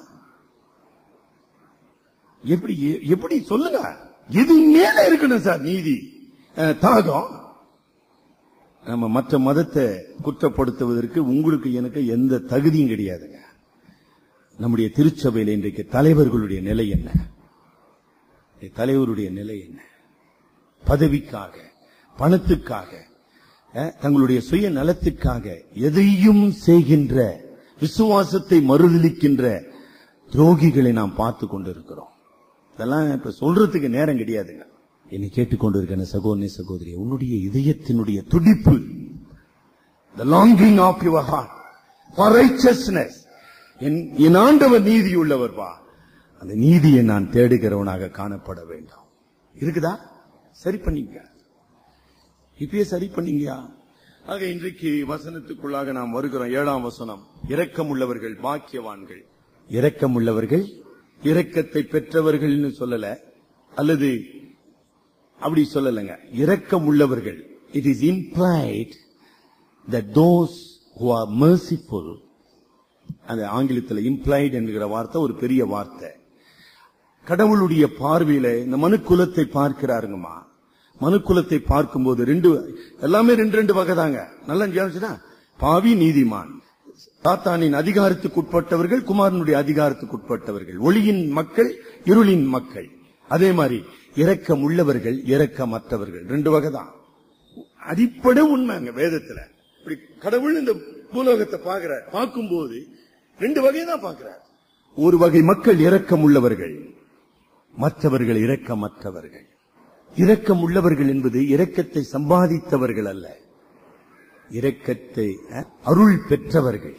எப்படி எப்படி சொல்லுங்க இது மேல இருக்கணும் சார் நீதி அஹ், தாகம் நம்ம மற்ற மதத்தை குற்றப்படுத்துவதற்கு உங்களுக்கு எனக்கு எந்த தகுதியும் கிடையாதுங்க நம்முடைய திருச்சபையில் இன்றைக்கு தலைவர்களுடைய நிலை என்ன தலைவருடைய நிலை என்ன பதவிக்காக பணத்துக்காக அஹ், தங்களுடைய சுய நலத்துக்காக எதையும் செய்கின்ற விசுவாசத்தை மறுதலிக்கின்ற துரோகிகளை நாம் பார்த்து கொண்டிருக்கிறோம் இதெல்லாம் இப்ப சொல்றதுக்கு நேரம் கிடையாதுங்க என்னை கேட்டுக்கொண்டிருக்கிற சகோதரி சகோதரி உன்னுடைய இதயத்தினுடைய துடிப்பு the longing of your heart for righteousness என் என் ஆண்டவர் நீதி உள்ளவர் வா அந்த நீதியை நான் தேடுகிறவனாக காணப்பட வேண்டும் இருக்குதா சரி பண்ணீங்க இப்பயே சரி பண்ணீங்கயா ஆக இன்றைக்கு வசனத்துக்குள்ளாக நாம் வருகிறோம் ஏழாம் வசனம் இரக்கம் உள்ளவர்கள் பாக்கியவான்கள் இரக்கம் உள்ளவர்கள் இரக்கத்தை பெற்றவர்கள்னு சொல்லல அல்லது அப்படி சொல்லலைங்க இரக்கம் உள்ளவர்கள் it is implied that those who are merciful அந்த ஆங்கிலத்தில் implied என்கிற வார்த்தை ஒரு பெரிய வார்த்தை கடவுளுடைய பார்வையில இந்த மனுக்குலத்தை பார்க்கிறாருங்கம்மா மனுக்குலத்தை பார்க்கும்போது ரெண்டு எல்லாமே ரெண்டு ரெண்டு வகை தாங்க நல்லா ஞாபகம் பாவி நீதிமான் சாத்தானின் அதிகாரத்துக்கு உட்பட்டவர்கள் குமாரனுடைய அதிகாரத்துக்கு உட்பட்டவர்கள் ஒளியின் மக்கள் இருளின் மக்கள் அதே மாதிரி இரக்கம் உள்ளவர்கள் இரக்கமற்றவர்கள் ரெண்டு வகை தான் அடிப்படை உண்மைங்க வேதத்துல இப்படி கடவுள் இந்த பூலோகத்தை பார்க்கிறார் பார்க்கும்போது ரெண்டு வகையை தான் பார்க்கிறார் ஒரு வகை மக்கள் இரக்கம் உள்ளவர்கள் மற்றவர்கள் இரக்கமற்றவர்கள் இரக்கம் உள்ளவர்கள் என்பது இரக்கத்தை சம்பாதித்தவர்கள் அல்ல இரக்கத்தை அஹ், அருள் பெற்றவர்கள்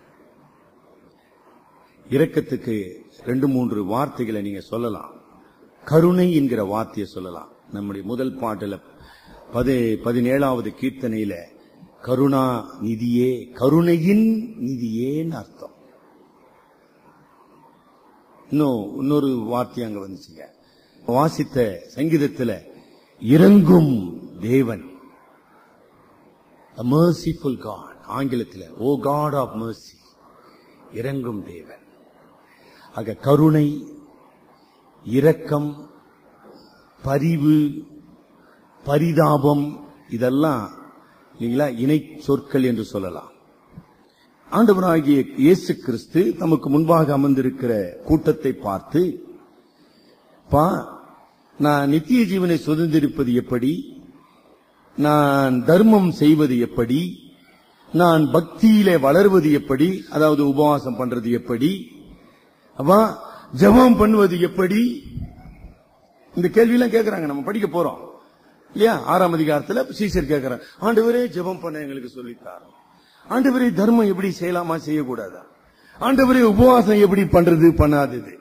இரக்கத்துக்கு ரெண்டு மூன்று வார்த்தைகளை நீங்க சொல்லலாம் கருணை என்கிற வார்த்தையை சொல்லலாம் நம்முடைய முதல் பாட்டுல பதி பதினேழாவது கீர்த்தனையில கருணா நிதியே கருணையின் நிதியேன்னு அர்த்தம் இன்னும் இன்னொரு வார்த்தை அங்க வந்துச்சுங்க வாசித்த சங்கீதத்துல இறங்கும் தேவன் a merciful God ஆங்கிலத்தில் ஓ காட் ஆஃப் mercy இறங்கும் தேவன் ஆக கருணை இரக்கம் பரிவு பரிதாபம் இதெல்லாம் இல்லைங்களா இணை சொற்கள் என்று சொல்லலாம் ஆண்டவராகிய இயேசு கிறிஸ்து தமக்கு முன்பாக அமர்ந்திருக்கிற கூட்டத்தை பார்த்து பா நான் நித்திய ஜீவனை சுதந்திரிப்பது எப்படி நான் தர்மம் செய்வது எப்படி நான் பக்தியிலே வளர்வது எப்படி அதாவது உபவாசம் பண்றது எப்படி அப்பா ஜெபம் பண்ணுவது எப்படி இந்த கேள்வி எல்லாம் கேட்கறாங்க நம்ம படிக்க போறோம் இல்லையா ஆறாம் அதிகாரத்துல சீசர் கேட்கிறான் ஆண்டவரே ஜெபம் பண்ண எங்களுக்கு சொல்லித்தாரோம் ஆண்டவரே தர்மம் எப்படி செய்யலாமா செய்யக்கூடாதா ஆண்டவரே உபவாசம் எப்படி பண்றது பண்ணாதது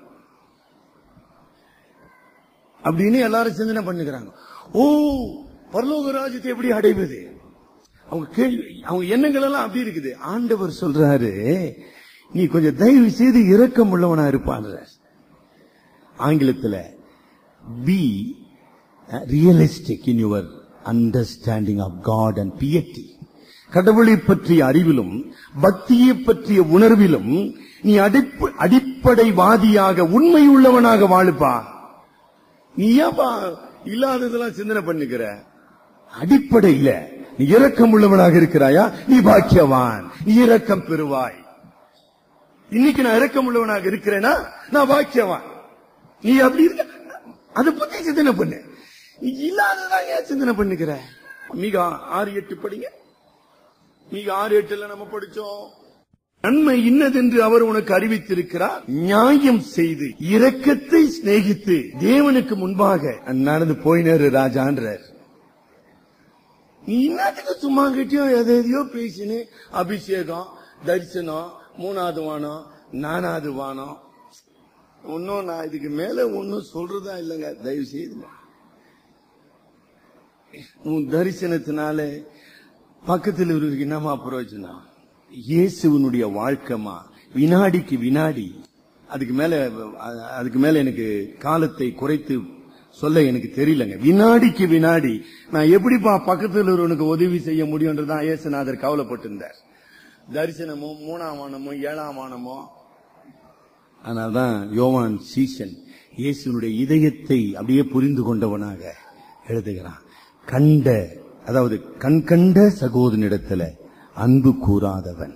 அப்படின்னு எல்லாரும் சிந்தனை பண்ணுகிறாங்க ஓ பரலோக ராஜ்யத்தை எப்படி அடைவது அவங்க கேள்வி அவங்க எண்ணங்கள் எல்லாம் அப்படி இருக்குது ஆண்டவர் சொல்றாரு நீ கொஞ்சம் தயவு செய்து இரக்கம் உள்ளவனா இருப்பான்ற ஆங்கிலத்துல be realistic in your understanding of God and piety கடவுளை பற்றிய அறிவிலும் பக்தியை பற்றிய உணர்விலும் நீ அடிப்ப- அடிப்படைவாதியாக உண்மை உள்ளவனாக வாழுப்பா நீ ஏன்பா இல்லாததெல்லாம் சிந்தனை பண்ணுகிற அடிப்படையில நீ இரக்கம் உள்ளவனாக இருக்கிறாயா நீ பாக்கியவான் நீ இரக்கம் பெறுவாய் இன்னைக்கு நான் இரக்கம் உள்ளவனாக இருக்கிறேனா நான் பாக்கியவான் நீ அப்படி இருக்க அதை பத்தி சிந்தனை பண்ணு நீ இல்லாததான் ஏன் சிந்தனை பண்ணுகிற மிக ஆறு எட்டு படிங்க மிக ஆறு எட்டுல நம்ம படிச்சோம் நன்மை இன்னதென்று அவர் உனக்கு அறிவித்திருக்கிறார் நியாயம் செய்து இரக்கத்தை சிநேகித்து தேவனுக்கு முன்பாக நடந்து போயினாரு ராஜான்றார் நீ இன்னத்துக்கு சும்மா கிட்டயோ எதை எதையோ பேசினு அபிஷேகம் தரிசனம் மூணாவது வானம் நானாவது வானம் ஒன்னும் நான் இதுக்கு மேல ஒன்னும் சொல்றதா இல்லைங்க தயவு செய்து உன் தரிசனத்தினால பக்கத்தில் இவருக்கு என்னமா பிரயோஜனம் இயேசுவனுடைய வாழ்க்கைமா வினாடிக்கு வினாடி அதுக்கு மேல அ- அதுக்கு மேல எனக்கு காலத்தை குறைத்து சொல்ல எனக்கு தெரியலங்க வினாடிக்கு வினாடி நான் எப்படிப்பா பக்கத்தில் ஒருவனுக்கு உதவி செய்ய முடியும்ன்றதான் இயேசுநாதர் கவலைப்பட்டிருந்தார் தரிசனமோ மூணாம் வானமோ ஏழாம் வானமோ ஆனால்தான் யோவான் சீசன் இயேசுனுடைய இதயத்தை அப்படியே புரிந்து கொண்டவனாக எழுதுகிறான் கண்ட அதாவது கண் கண்ட சகோதரனிடத்துல அன்பு கூறாதவன்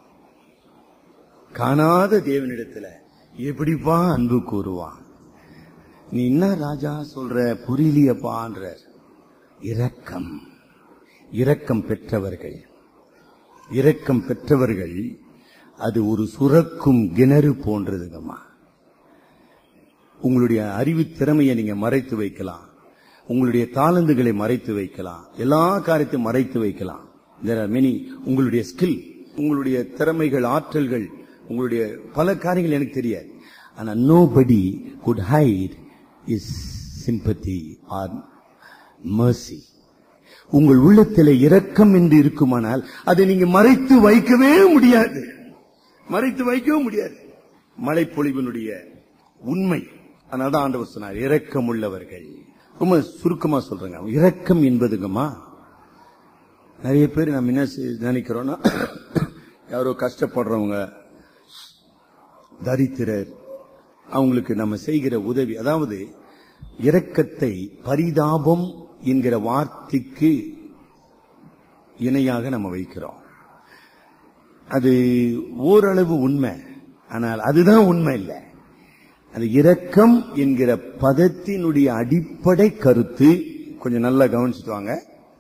காணாத தேவனிடத்துல எப்படிப்பா அன்பு கூறுவான் நீ என்ன ராஜா சொல்ற புரியலையப்பான்ற இரக்கம் இரக்கம் பெற்றவர்கள் இரக்கம் பெற்றவர்கள் அது ஒரு சுரக்கும் கிணறு போன்றதுங்கம்மா உங்களுடைய அறிவு திறமையை நீங்க மறைத்து வைக்கலாம் உங்களுடைய தாளந்துகளை மறைத்து வைக்கலாம் எல்லா காரியத்தையும் மறைத்து வைக்கலாம் there are many உங்களுடைய ஸ்கில் உங்களுடைய திறமைகள் ஆற்றல்கள் உங்களுடைய பல காரியங்கள் எனக்கு தெரியாது ஆனா nobody could hide his sympathy or mercy உங்கள் உள்ளத்தில் இரக்கம் என்று இருக்குமானால் அதை நீங்க மறைத்து வைக்கவே முடியாது மறைத்து வைக்கவும் முடியாது மழைப்பொழிவினுடைய உண்மை அதனால்தான் ஆண்டவர் சொன்னார் இரக்கம் உள்ளவர்கள் ரொம்ப சுருக்கமா சொல்றேங்க இரக்கம் என்பதுங்கம்மா நிறைய பேர் நம்ம என்ன செய்- நினைக்கிறோம்னா யாரோ கஷ்டப்படுறவங்க தரித்திரர் அவங்களுக்கு நம்ம செய்கிற உதவி அதாவது இரக்கத்தை பரிதாபம் என்கிற வார்த்தைக்கு இணையாக நம்ம வைக்கிறோம் அது ஓரளவு உண்மை ஆனால் அதுதான் உண்மை இல்லை அது இரக்கம் என்கிற பதத்தினுடைய அடிப்படை கருத்து கொஞ்சம் நல்லா கவனிச்சுட்டு வாங்க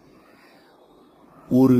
ஒரு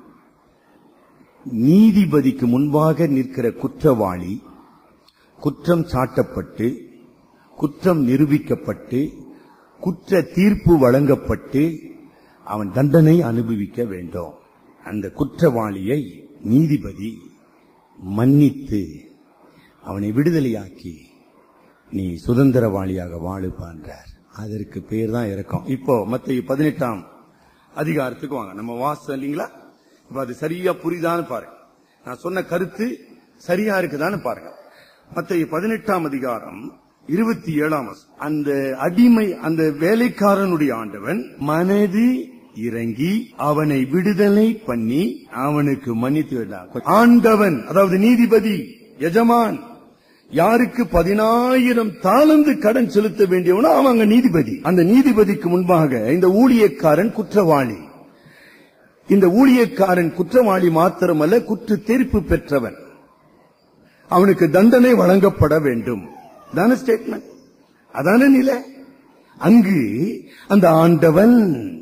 நீதிபதிக்கு முன்பாக நிற்கிற குற்றவாளி குற்றம் சாட்டப்பட்டு குற்றம் நிரூபிக்கப்பட்டு குற்ற தீர்ப்பு வழங்கப்பட்டு அவன் தண்டனை அனுபவிக்க வேண்டும் அந்த குற்றவாளியை நீதிபதி மன்னித்து அவனை விடுதலையாக்கி நீ சுதந்திரவாளியாக வாழுப்பான்றார் அதற்கு பேர் தான் இறக்கம் இப்போ மத்த பதினெட்டாம் அதிகாரத்துக்கு வாங்க நம்ம வாசம் இல்லைங்களா இப்ப அது சரியா புரியுதான்னு பாருங்க நான் சொன்ன கருத்து சரியா இருக்குதான்னு பாருங்க மத்த பதினெட்டாம் அதிகாரம் இருபத்தி ஏழாம் வசனம். அந்த அடிமை அந்த வேலைக்காரனுடைய ஆண்டவன் மனது இறங்கி அவனை விடுதலை பண்ணி அவனுக்கு மன்னித்து விட்டான் ஆண்டவன் அதாவது நீதிபதி எஜமான் யாருக்கு பதினாயிரம் தாளந்து கடன் செலுத்த வேண்டியவனோ அவன் அங்க நீதிபதி அந்த நீதிபதிக்கு முன்பாக இந்த ஊழியக்காரன் குற்றவாளி இந்த ஊழியக்காரன் குற்றவாளி மாத்திரமல்ல குற்ற தீர்ப்பு பெற்றவன் அவனுக்கு தண்டனை வழங்கப்பட வேண்டும் தான ஸ்டேட்மெண்ட் அதான நிலை அங்கு அந்த ஆண்டவன்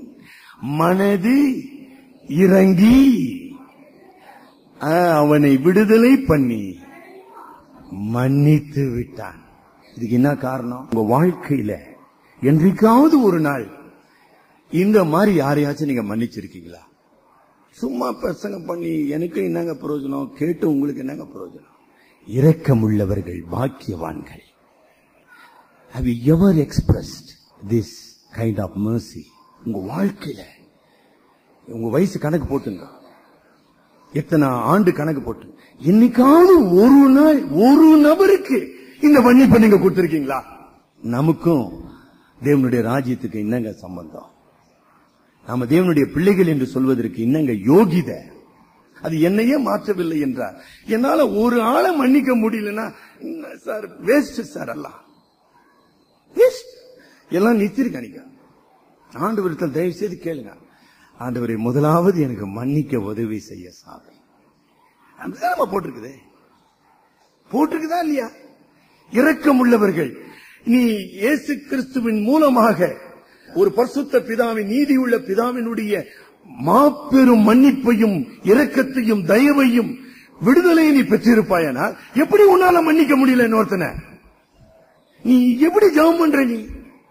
மனது இறங்கி ஆ, அவனை விடுதலை பண்ணி மன்னித்து விட்டான் இதுக்கு என்ன காரணம் உங்க வாழ்க்கையில என்றைக்காவது ஒரு நாள் இந்த மாதிரி யாரையாச்சும் நீங்க மன்னிச்சிருக்கீங்களா சும்மா பிரசங்கம் பண்ணி எனக்கு என்னங்க பிரயோஜனம் கேட்டு உங்களுக்கு என்னங்க பிரயோஜனம் இரக்கமுள்ளவர்கள் பாக்கியவான்கள் have you ever expressed this kind of mercy உங்க வாழ்க்கையில உங்க வயசு கணக்கு போட்டுங்க எத்தனை ஆண்டு கணக்கு போட்டு என்னைக்காவது ஒரு நாள் ஒரு நபருக்கு இந்த மன்னிப்பை நீங்க கொடுத்திருக்கீங்களா நமக்கும் தேவனுடைய ராஜ்யத்துக்கு என்னங்க சம்பந்தம் நாம தேவனுடைய பிள்ளைகள் என்று சொல்வதற்கு என்னங்க யோகித அது என்னையே மாற்றவில்லை என்றார் என்னால ஒரு ஆளை மன்னிக்க முடியலன்னா என்ன சார் வேஸ்ட் சார் எல்லாம் வேஸ்ட் எல்லாம் நித்திருக்க நீங்க ஆண்டவரத்தில் தயவு செய்து கேளுங்க ஆண்டவரை முதலாவது எனக்கு மன்னிக்க உதவி செய்ய சாமி அப்படிதான் நம்ம போட்டிருக்குது போட்டிருக்குதா இல்லையா இரக்கம் உள்ளவர்கள் நீ இயேசு கிறிஸ்துவின் மூலமாக ஒரு பரிசுத்த பிதாவின் நீதியுள்ள பிதாவினுடைய மாபெரும் மன்னிப்பையும் இரக்கத்தையும் தயவையும் விடுதலையை நீ பெற்றிருப்பாயனால் எப்படி உன்னால மன்னிக்க முடியல இன்னொருத்தனை நீ எப்படி ஜெபம் பண்ற நீ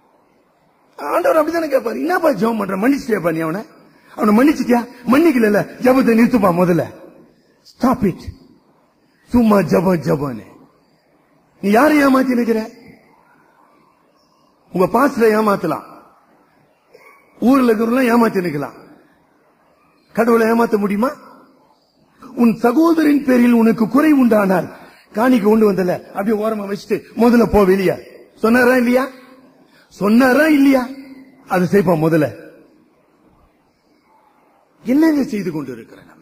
ஆண்டவர் அப்படித்தானே கேட்பாரு என்னப்பா ஜெபம் பண்ற மன்னிச்சிட்டியாப்பா நீ அவனை அவனை மன்னிச்சிட்டியா மன்னிக்கல ஜபத்தை நிறுத்துப்பா முதல்ல ஸ்டாப் இட் சும்மா ஜபம் ஜபம்னு நீ யாரை ஏமாத்தி நிக்கிற உங்க பாஸ்ல ஏமாத்தலாம் ஊர்ல இருக்கிறவங்க ஏமாத்தி நிக்கலாம் கடவுளை ஏமாத்த முடியுமா உன் சகோதரின் பேரில் உனக்கு குறை உண்டானால் காணிக்க கொண்டு வந்தல அப்படியே ஓரமா வச்சுட்டு முதல்ல போ வெளியா சொன்னாரா இல்லையா சொன்னாரா இல்லையா அது செய்ப்பா முதல்ல என்னங்க செய்து கொண்டு இருக்கிற நம்ம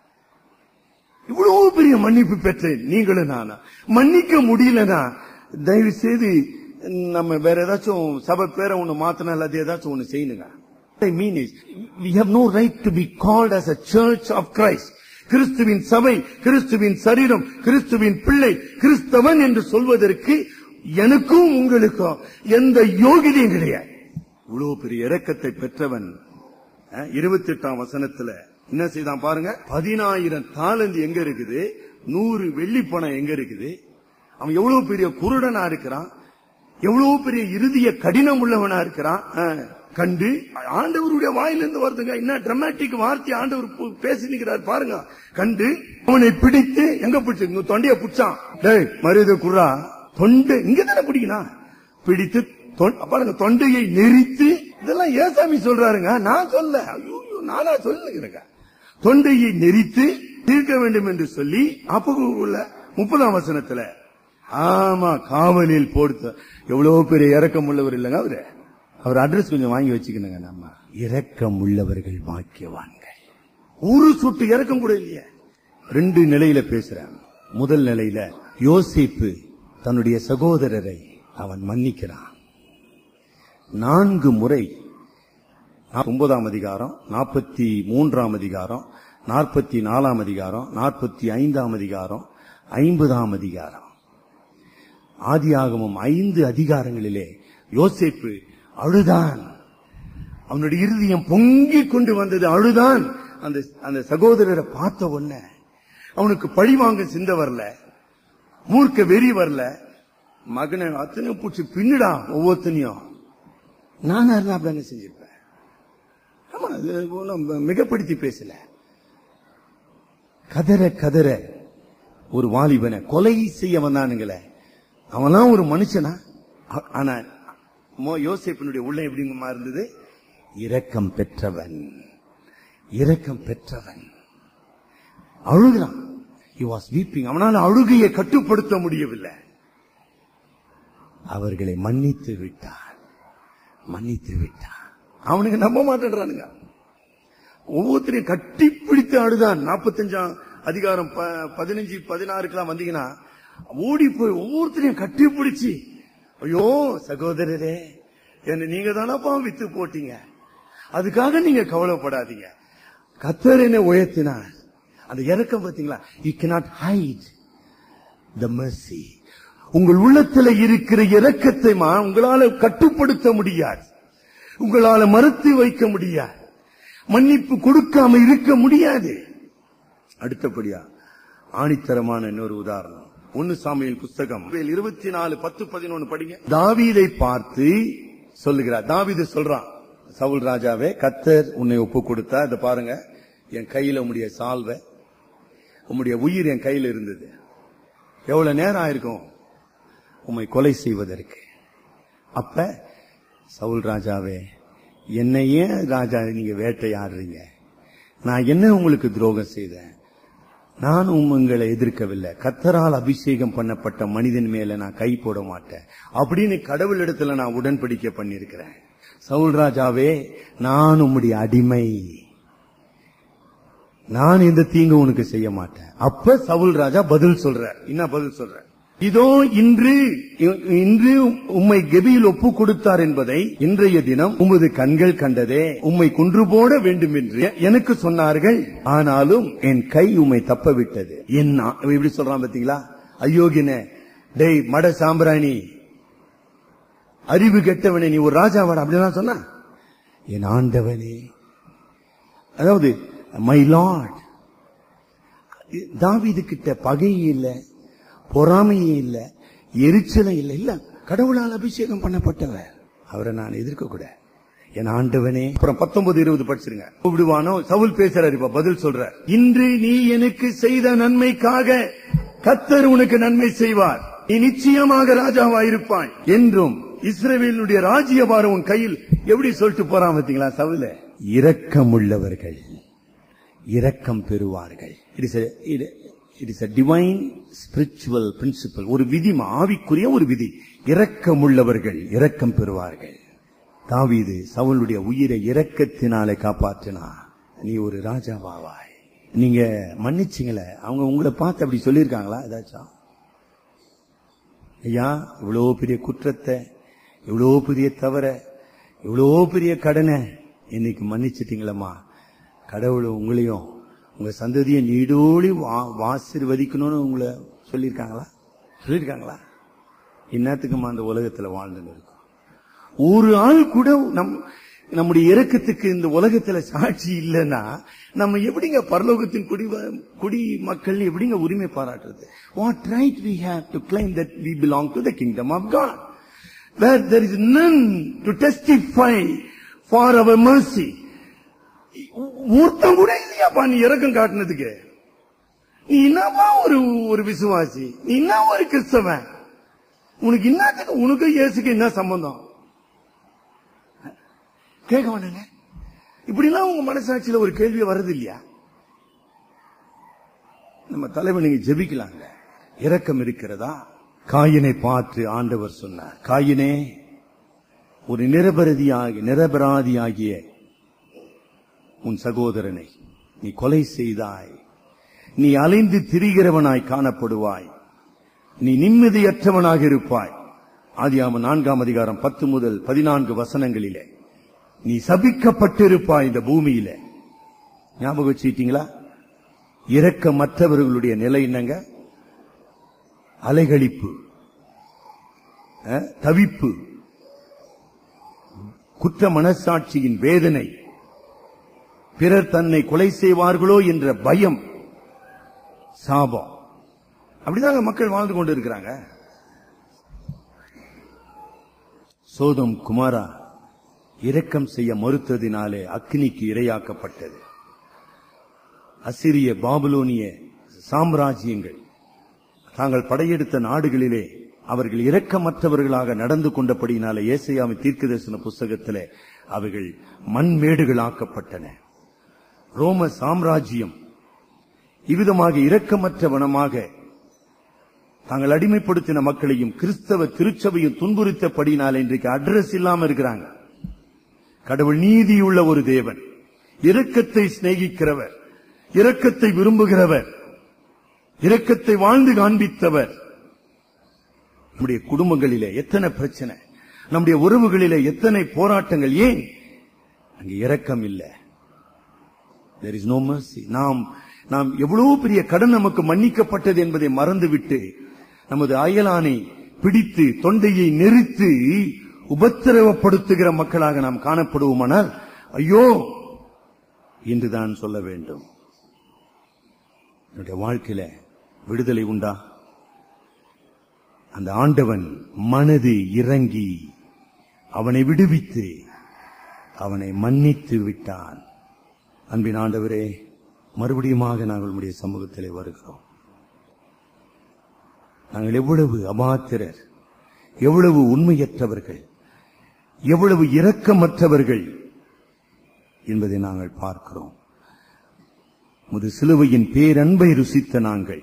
இவ்வளவு பெரிய மன்னிப்பு பெற்ற நீங்களும் நானா மன்னிக்க முடியலனா தயவு செய்து நம்ம வேற ஏதாச்சும் சபை பேரை ஒண்ணு மாத்தினா அது ஏதாச்சும் ஒண்ணு செய்யணுங்க I mean is, we have no right to be called as a church of Christ. கிறிஸ்துவின் சபை கிறிஸ்துவின் சரீரம் கிறிஸ்துவின் பிள்ளை கிறிஸ்தவன் என்று சொல்வதற்கு எனக்கும் உங்களுக்கும் எந்த யோகிதையும் கிடையாது இவ்வளவு பெரிய இரக்கத்தை பெற்றவன் இருபத்தி எட்டாம் வசனத்துல என்ன செய்தான் பாருங்க பதினாயிரம் தாளந்து எங்க இருக்குது நூறு வெள்ளி பணம் எங்க இருக்குது அவன் எவ்வளவு பெரிய குருடனா இருக்கிறான் எவ்வளவு பெரிய இறுதிய கடினம் உள்ளவனா இருக்கிறான் ஆ, கண்டு ஆண்டவருடைய வாயிலிருந்து வருதுங்க என்ன டிராமாட்டிக் வார்த்தை ஆண்டவர் பு- பேசி நிக்கிறார் பாருங்க கண்டு அவனை பிடித்து எங்க பிடிச்சு இங்க தொண்டைய பிடிச்சான் டேய் மரியாதை குர்ரா தொண்டை இங்க தானே பிடிக்கணும் பிடித்து தொண்- பாருங்க தொண்டையை நெரித்து இதெல்லாம் ஏசாமி சொல்றாருங்க நான் சொல்ல ஐயோ ஐயோ, நானா சொல்லுகிறேங்க தொண்டையை நெரித்து தீர்க்க வேண்டும் என்று சொல்லி அப்ப உள்ள முப்பதாம் வசனத்துல ஆமா காவலில் போடுத்த எவ்வளவு பெரிய இரக்கம் உள்ளவர் இல்லைங்க அவரு அவர் அட்ரஸ் கொஞ்சம் வாங்கி வச்சுக்கணுங்க நம்ம இரக்கம் உள்ளவர்கள் வாக்கியவான்கள் ஒரு சொட்டு இரக்கம் கூட இல்லையே ரெண்டு நிலையில பேசுறேன் முதல் நிலையில யோசிப்பு தன்னுடைய சகோதரரை அவன் மன்னிக்கிறான் நான்கு முறை ஒன்பதாம் அதிகாரம் நாற்பத்தி மூன்றாம் அதிகாரம் நாற்பத்தி நாலாம் அதிகாரம் நாற்பத்தி ஐந்தாம் அதிகாரம் ஐம்பதாம் அதிகாரம் ஆதியாகமம் ஐந்து அதிகாரங்களிலே யோசேப்பு அழுதான் அவனுடைய இருதயம் பொங்கிக் கொண்டு வந்தது அழுதான் அந்த அந்த சகோதரரை பார்த்த உடனே அவனுக்கு பழிவாங்க சிந்த வரல மூர்க்க வெறி வரல மகனை அத்தனை பூச்சி பின்னுடா ஒவ்வொருத்தனையும் நானா இருந்தா அப்படி செஞ்சிருப்பேன் ஆமா அது ஒண்ணும் மிகப்படுத்தி பேசல கதற கதற ஒரு வாலிபனை கொலை செய்ய வந்தானுங்களே அவன்லாம் ஒரு மனுஷனா ஆ- ஆனா மோ- யோசேப்பினுடைய உள்ள எப்படிங்கம்மா இருந்தது இரக்கம் பெற்றவன் இரக்கம் பெற்றவன் அழுகிறான் he was weeping அவனால் அழுகையை கட்டுப்படுத்த முடியவில்லை அவர்களை மன்னித்து விட்டான் மன்னித்து விட்டான் அவனுக்கு நம்ப மாட்டேன்றானுங்க ஒவ்வொருத்தரையும் கட்டி பிடித்து அழுதான் நாற்பத்தஞ்சாம் அதிகாரம் ப- பதினஞ்சு பதினாறுக்கெல்லாம் வந்தீங்கன்னா ஓடி போய் ஒவ்வொருத்தரையும் கட்டி பிடிச்சி ஐயோ சகோதரரே என்ன நீங்க தானப்பா வித்து போட்டீங்க அதுக்காக நீங்க கவலைப்படாதீங்க கத்தர் என்ன உயர்த்தினார் அந்த இறக்கம் பாத்தீங்களா you cannot hide the mercy உங்கள் உள்ளத்துல இருக்கிற இரக்கத்தை மா உங்களால கட்டுப்படுத்த முடியாது உங்களால மறுத்து வைக்க முடியாது மன்னிப்பு கொடுக்காம இருக்க முடியாது அடுத்தபடியா ஆணித்தரமான இன்னொரு உதாரணம் ஒன்னு சாமியின் புஸ்தகம் இருபத்தி நாலு பத்து பதினொன்னு படிங்க தாவீதை பார்த்து சொல்லுகிறார் தாவீது சொல்றான் சவுல் ராஜாவே கத்தர் உன்னை ஒப்பு கொடுத்தா இதை பாருங்க என் கையில உம்முடைய சால்வை உம்முடைய உயிர் என் கையில இருந்தது எவ்வளவு நேரம் ஆயிருக்கும் உம்மை கொலை செய்வதற்கு அப்ப சவுல் ராஜாவே என்னை ஏன் ராஜா நீங்க வேட்டையாடுறீங்க நான் என்ன உங்களுக்கு துரோகம் செய்தேன் நான் உங்களை எதிர்க்கவில்லை கத்தரால் அபிஷேகம் பண்ணப்பட்ட மனிதன் மேல நான் கை போட மாட்டேன் அப்படின்னு கடவுளிடத்துல நான் உடன்படிக்கை பண்ணியிருக்கிறேன் சவுல் ராஜாவே நான் உம்முடைய அடிமை நான் எந்த தீங்கு உனக்கு செய்ய மாட்டேன் அப்ப சவுல் ராஜா பதில் சொல்ற என்ன பதில் சொல்ற இதோ இன்று இன்று உம்மை கெபியில் ஒப்பு கொடுத்தார் என்பதை இன்றைய தினம் உமது கண்கள் கண்டதே உம்மை குன்று போட வேண்டும் என்று எனக்கு சொன்னார்கள் ஆனாலும் என் கை உம்மை தப்ப விட்டது என் ஆ- இப்படி சொல்றான் பாத்தீங்களா அயோக்கியனே டேய் மட சாம்பிராணி அறிவு கெட்டவனே நீ ஒரு ராஜாவாடா அப்படிலாம் சொன்னா என் ஆண்டவனே அதாவது மை லார்ட் தாவீது கிட்ட பகையே இல்ல பொறாமையே இல்ல எரிச்சலும் இல்ல இல்ல கடவுளால் அபிஷேகம் பண்ணப்பட்டவர் அவரை நான் எதிர்க்க கூட என் ஆண்டவனே அப்புறம் பத்தொன்பது இருபது படிச்சிருங்க விடுவானோ சவுல் பேசுறாரு இப்ப பதில் சொல்ற இன்று நீ எனக்கு செய்த நன்மைக்காக கத்தர் உனக்கு நன்மை செய்வார் நீ நிச்சயமாக ராஜாவாயிருப்பாய் என்றும் இஸ்ரவேலுடைய ராஜ்யபாரம் உன் கையில் எப்படி சொல்லிட்டு போறான் பாத்தீங்களா சவுல இரக்கமுள்ளவர்கள் இரக்கம் பெறுவார்கள் it is it is divine spiritual principle ஒரு விதி ஆவிக்குரிய ஒரு விதி இரக்கமுள்ளவர்கள் இரக்கம் பெறுவார்கள் தாவீது சவுளுடைய உயிரை இரக்கத்தினாலே காப்பாற்றினா நீ ஒரு ராஜாவாவாய் நீங்க மன்னிச்சிங்களே அவங்க உங்களை பார்த்து அப்படி சொல்லியிருக்காங்களா ஏதாச்சும் ஐயா இவ்வளோ பெரிய குற்றத்தை இவ்வளோ பெரிய தவற இவ்வளோ பெரிய கடனை இன்னைக்கு மன்னிச்சிட்டீங்களம்மா கடவுள் உங்களையும் உங்க சந்ததியை நீடோழி வா- வாசிர்வதிக்கணும்னு உங்களை சொல்லியிருக்காங்களா சொல்லியிருக்காங்களா இன்னத்துக்குமா அந்த உலகத்துல வாழ்ந்துன்னு இருக்கோம் ஒரு ஆள் கூட நம் நம்முடைய இறக்கத்துக்கு இந்த உலகத்துல சாட்சி இல்லைன்னா நம்ம எப்படிங்க பரலோகத்தின் குடி குடி மக்கள் எப்படிங்க உரிமை பாராட்டுறது what right we have to claim that we belong to the kingdom of God where there is none to testify for our mercy ஒருத்தன் கூட இல்லையாப்பா நீ இறக்கம் காட்டுனதுக்கு நீ என்னப்பா ஒரு ஒரு விசுவாசி நீ என்ன ஒரு கிறிஸ்தவன் உனக்கு என்னத்துக்கு உனக்கு இயேசுக்கு என்ன சம்பந்தம் கேட்க வேண்டாங்க இப்படிலாம் உங்க மனசாட்சியில ஒரு கேள்வி வருது இல்லையா நம்ம தலைவன் நீங்க ஜெபிக்கலாங்க இரக்கம் இருக்கிறதா காயினை பார்த்து ஆண்டவர் சொன்னார் காயினே ஒரு நிரபராதியாகி நிரபராதியாகிய உன் சகோதரனை நீ கொலை செய்தாய் நீ அலைந்து திரிகிறவனாய் காணப்படுவாய் நீ நிம்மதியற்றவனாக இருப்பாய் ஆதியாம நான்காம் அதிகாரம் பத்து முதல் பதினான்கு வசனங்களிலே நீ சபிக்கப்பட்டிருப்பாய் இந்த பூமியில ஞாபகம் வச்சுட்டீங்களா இரக்கமற்றவர்களுடைய நிலை என்னங்க அலைகளிப்பு அஹ், தவிப்பு குற்ற மனசாட்சியின் வேதனை பிறர் தன்னை கொலை செய்வார்களோ என்ற பயம் சாபம் அப்படிதாங்க மக்கள் வாழ்ந்து கொண்டு இருக்கிறாங்க சோதம் குமாரா இரக்கம் செய்ய மறுத்ததினாலே அக்னிக்கு இரையாக்கப்பட்டது அசிரிய பாபுலோனிய சாம்ராஜ்யங்கள் தாங்கள் படையெடுத்த நாடுகளிலே அவர்கள் இரக்கமற்றவர்களாக நடந்து கொண்டபடியினாலே ஏசையாவின் தீர்க்கதரிசன புஸ்தகத்திலே அவைகள் மண்மேடுகளாக்கப்பட்டன ரோம சாம்ராஜ்யம் இவ்விதமாக இரக்கமற்ற வனமாக தாங்கள் அடிமைப்படுத்தின மக்களையும் கிறிஸ்தவ திருச்சபையும் துன்புறுத்தபடினாலே இன்றைக்கு அட்ரஸ் இல்லாம இருக்கிறாங்க கடவுள் நீதியுள்ள ஒரு தேவன் இரக்கத்தை சிநேகிக்கிறவர் இரக்கத்தை விரும்புகிறவர் இரக்கத்தை வாழ்ந்து காண்பித்தவர் நம்முடைய குடும்பங்களிலே எத்தனை பிரச்சனை நம்முடைய உறவுகளிலே எத்தனை போராட்டங்கள் ஏன் அங்கே இரக்கம் இல்லை there is no mercy நாம் நாம் எவ்வளவு பெரிய கடன் நமக்கு மன்னிக்கப்பட்டது என்பதை மறந்துவிட்டு நமது அயலானை பிடித்து தொண்டையை நெரித்து உபத்திரவப்படுத்துகிற மக்களாக நாம் காணப்படுவோமானால் ஐயோ என்றுதான் சொல்ல வேண்டும் என்னுடைய வாழ்க்கையில விடுதலை உண்டா அந்த ஆண்டவன் மனது இறங்கி அவனை விடுவித்து அவனை மன்னித்து விட்டான் அன்பின் ஆண்டவரே மறுபடியுமாக நாங்கள் உம்முடைய சமூகத்திலே வருகிறோம் நாங்கள் எவ்வளவு அபாத்திரர் எவ்வளவு உண்மையற்றவர்கள் எவ்வளவு இரக்கமற்றவர்கள் என்பதை நாங்கள் பார்க்கிறோம் முது சிலுவையின் பேரன்பை ருசித்த நாங்கள்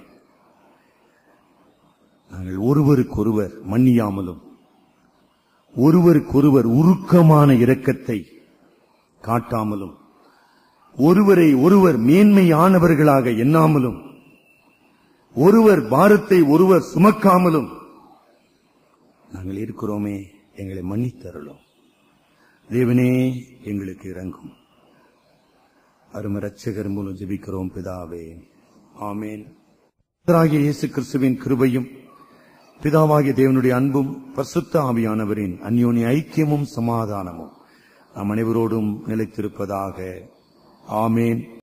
நாங்கள் ஒருவருக்கொருவர் மன்னியாமலும் ஒருவருக்கொருவர் உருக்கமான இரக்கத்தை காட்டாமலும் ஒருவரை ஒருவர் மேன்மையானவர்களாக எண்ணாமலும் ஒருவர் பாரத்தை ஒருவர் சுமக்காமலும் நாங்கள் இருக்கிறோமே எங்களை மன்னித்தருளும் தேவனே எங்களுக்கு இறங்கும் அரும ரட்சகர் மூலம் ஜெபிக்கிறோம் பிதாவே ஆமேன் கர்த்தராகிய இயேசு கிறிஸ்துவின் கிருபையும் பிதாவாகிய தேவனுடைய அன்பும் பரிசுத்த ஆவியானவரின் அந்யோன்ய ஐக்கியமும் சமாதானமும் நம் அனைவரோடும் நிலைத்திருப்பதாக ஆமேன்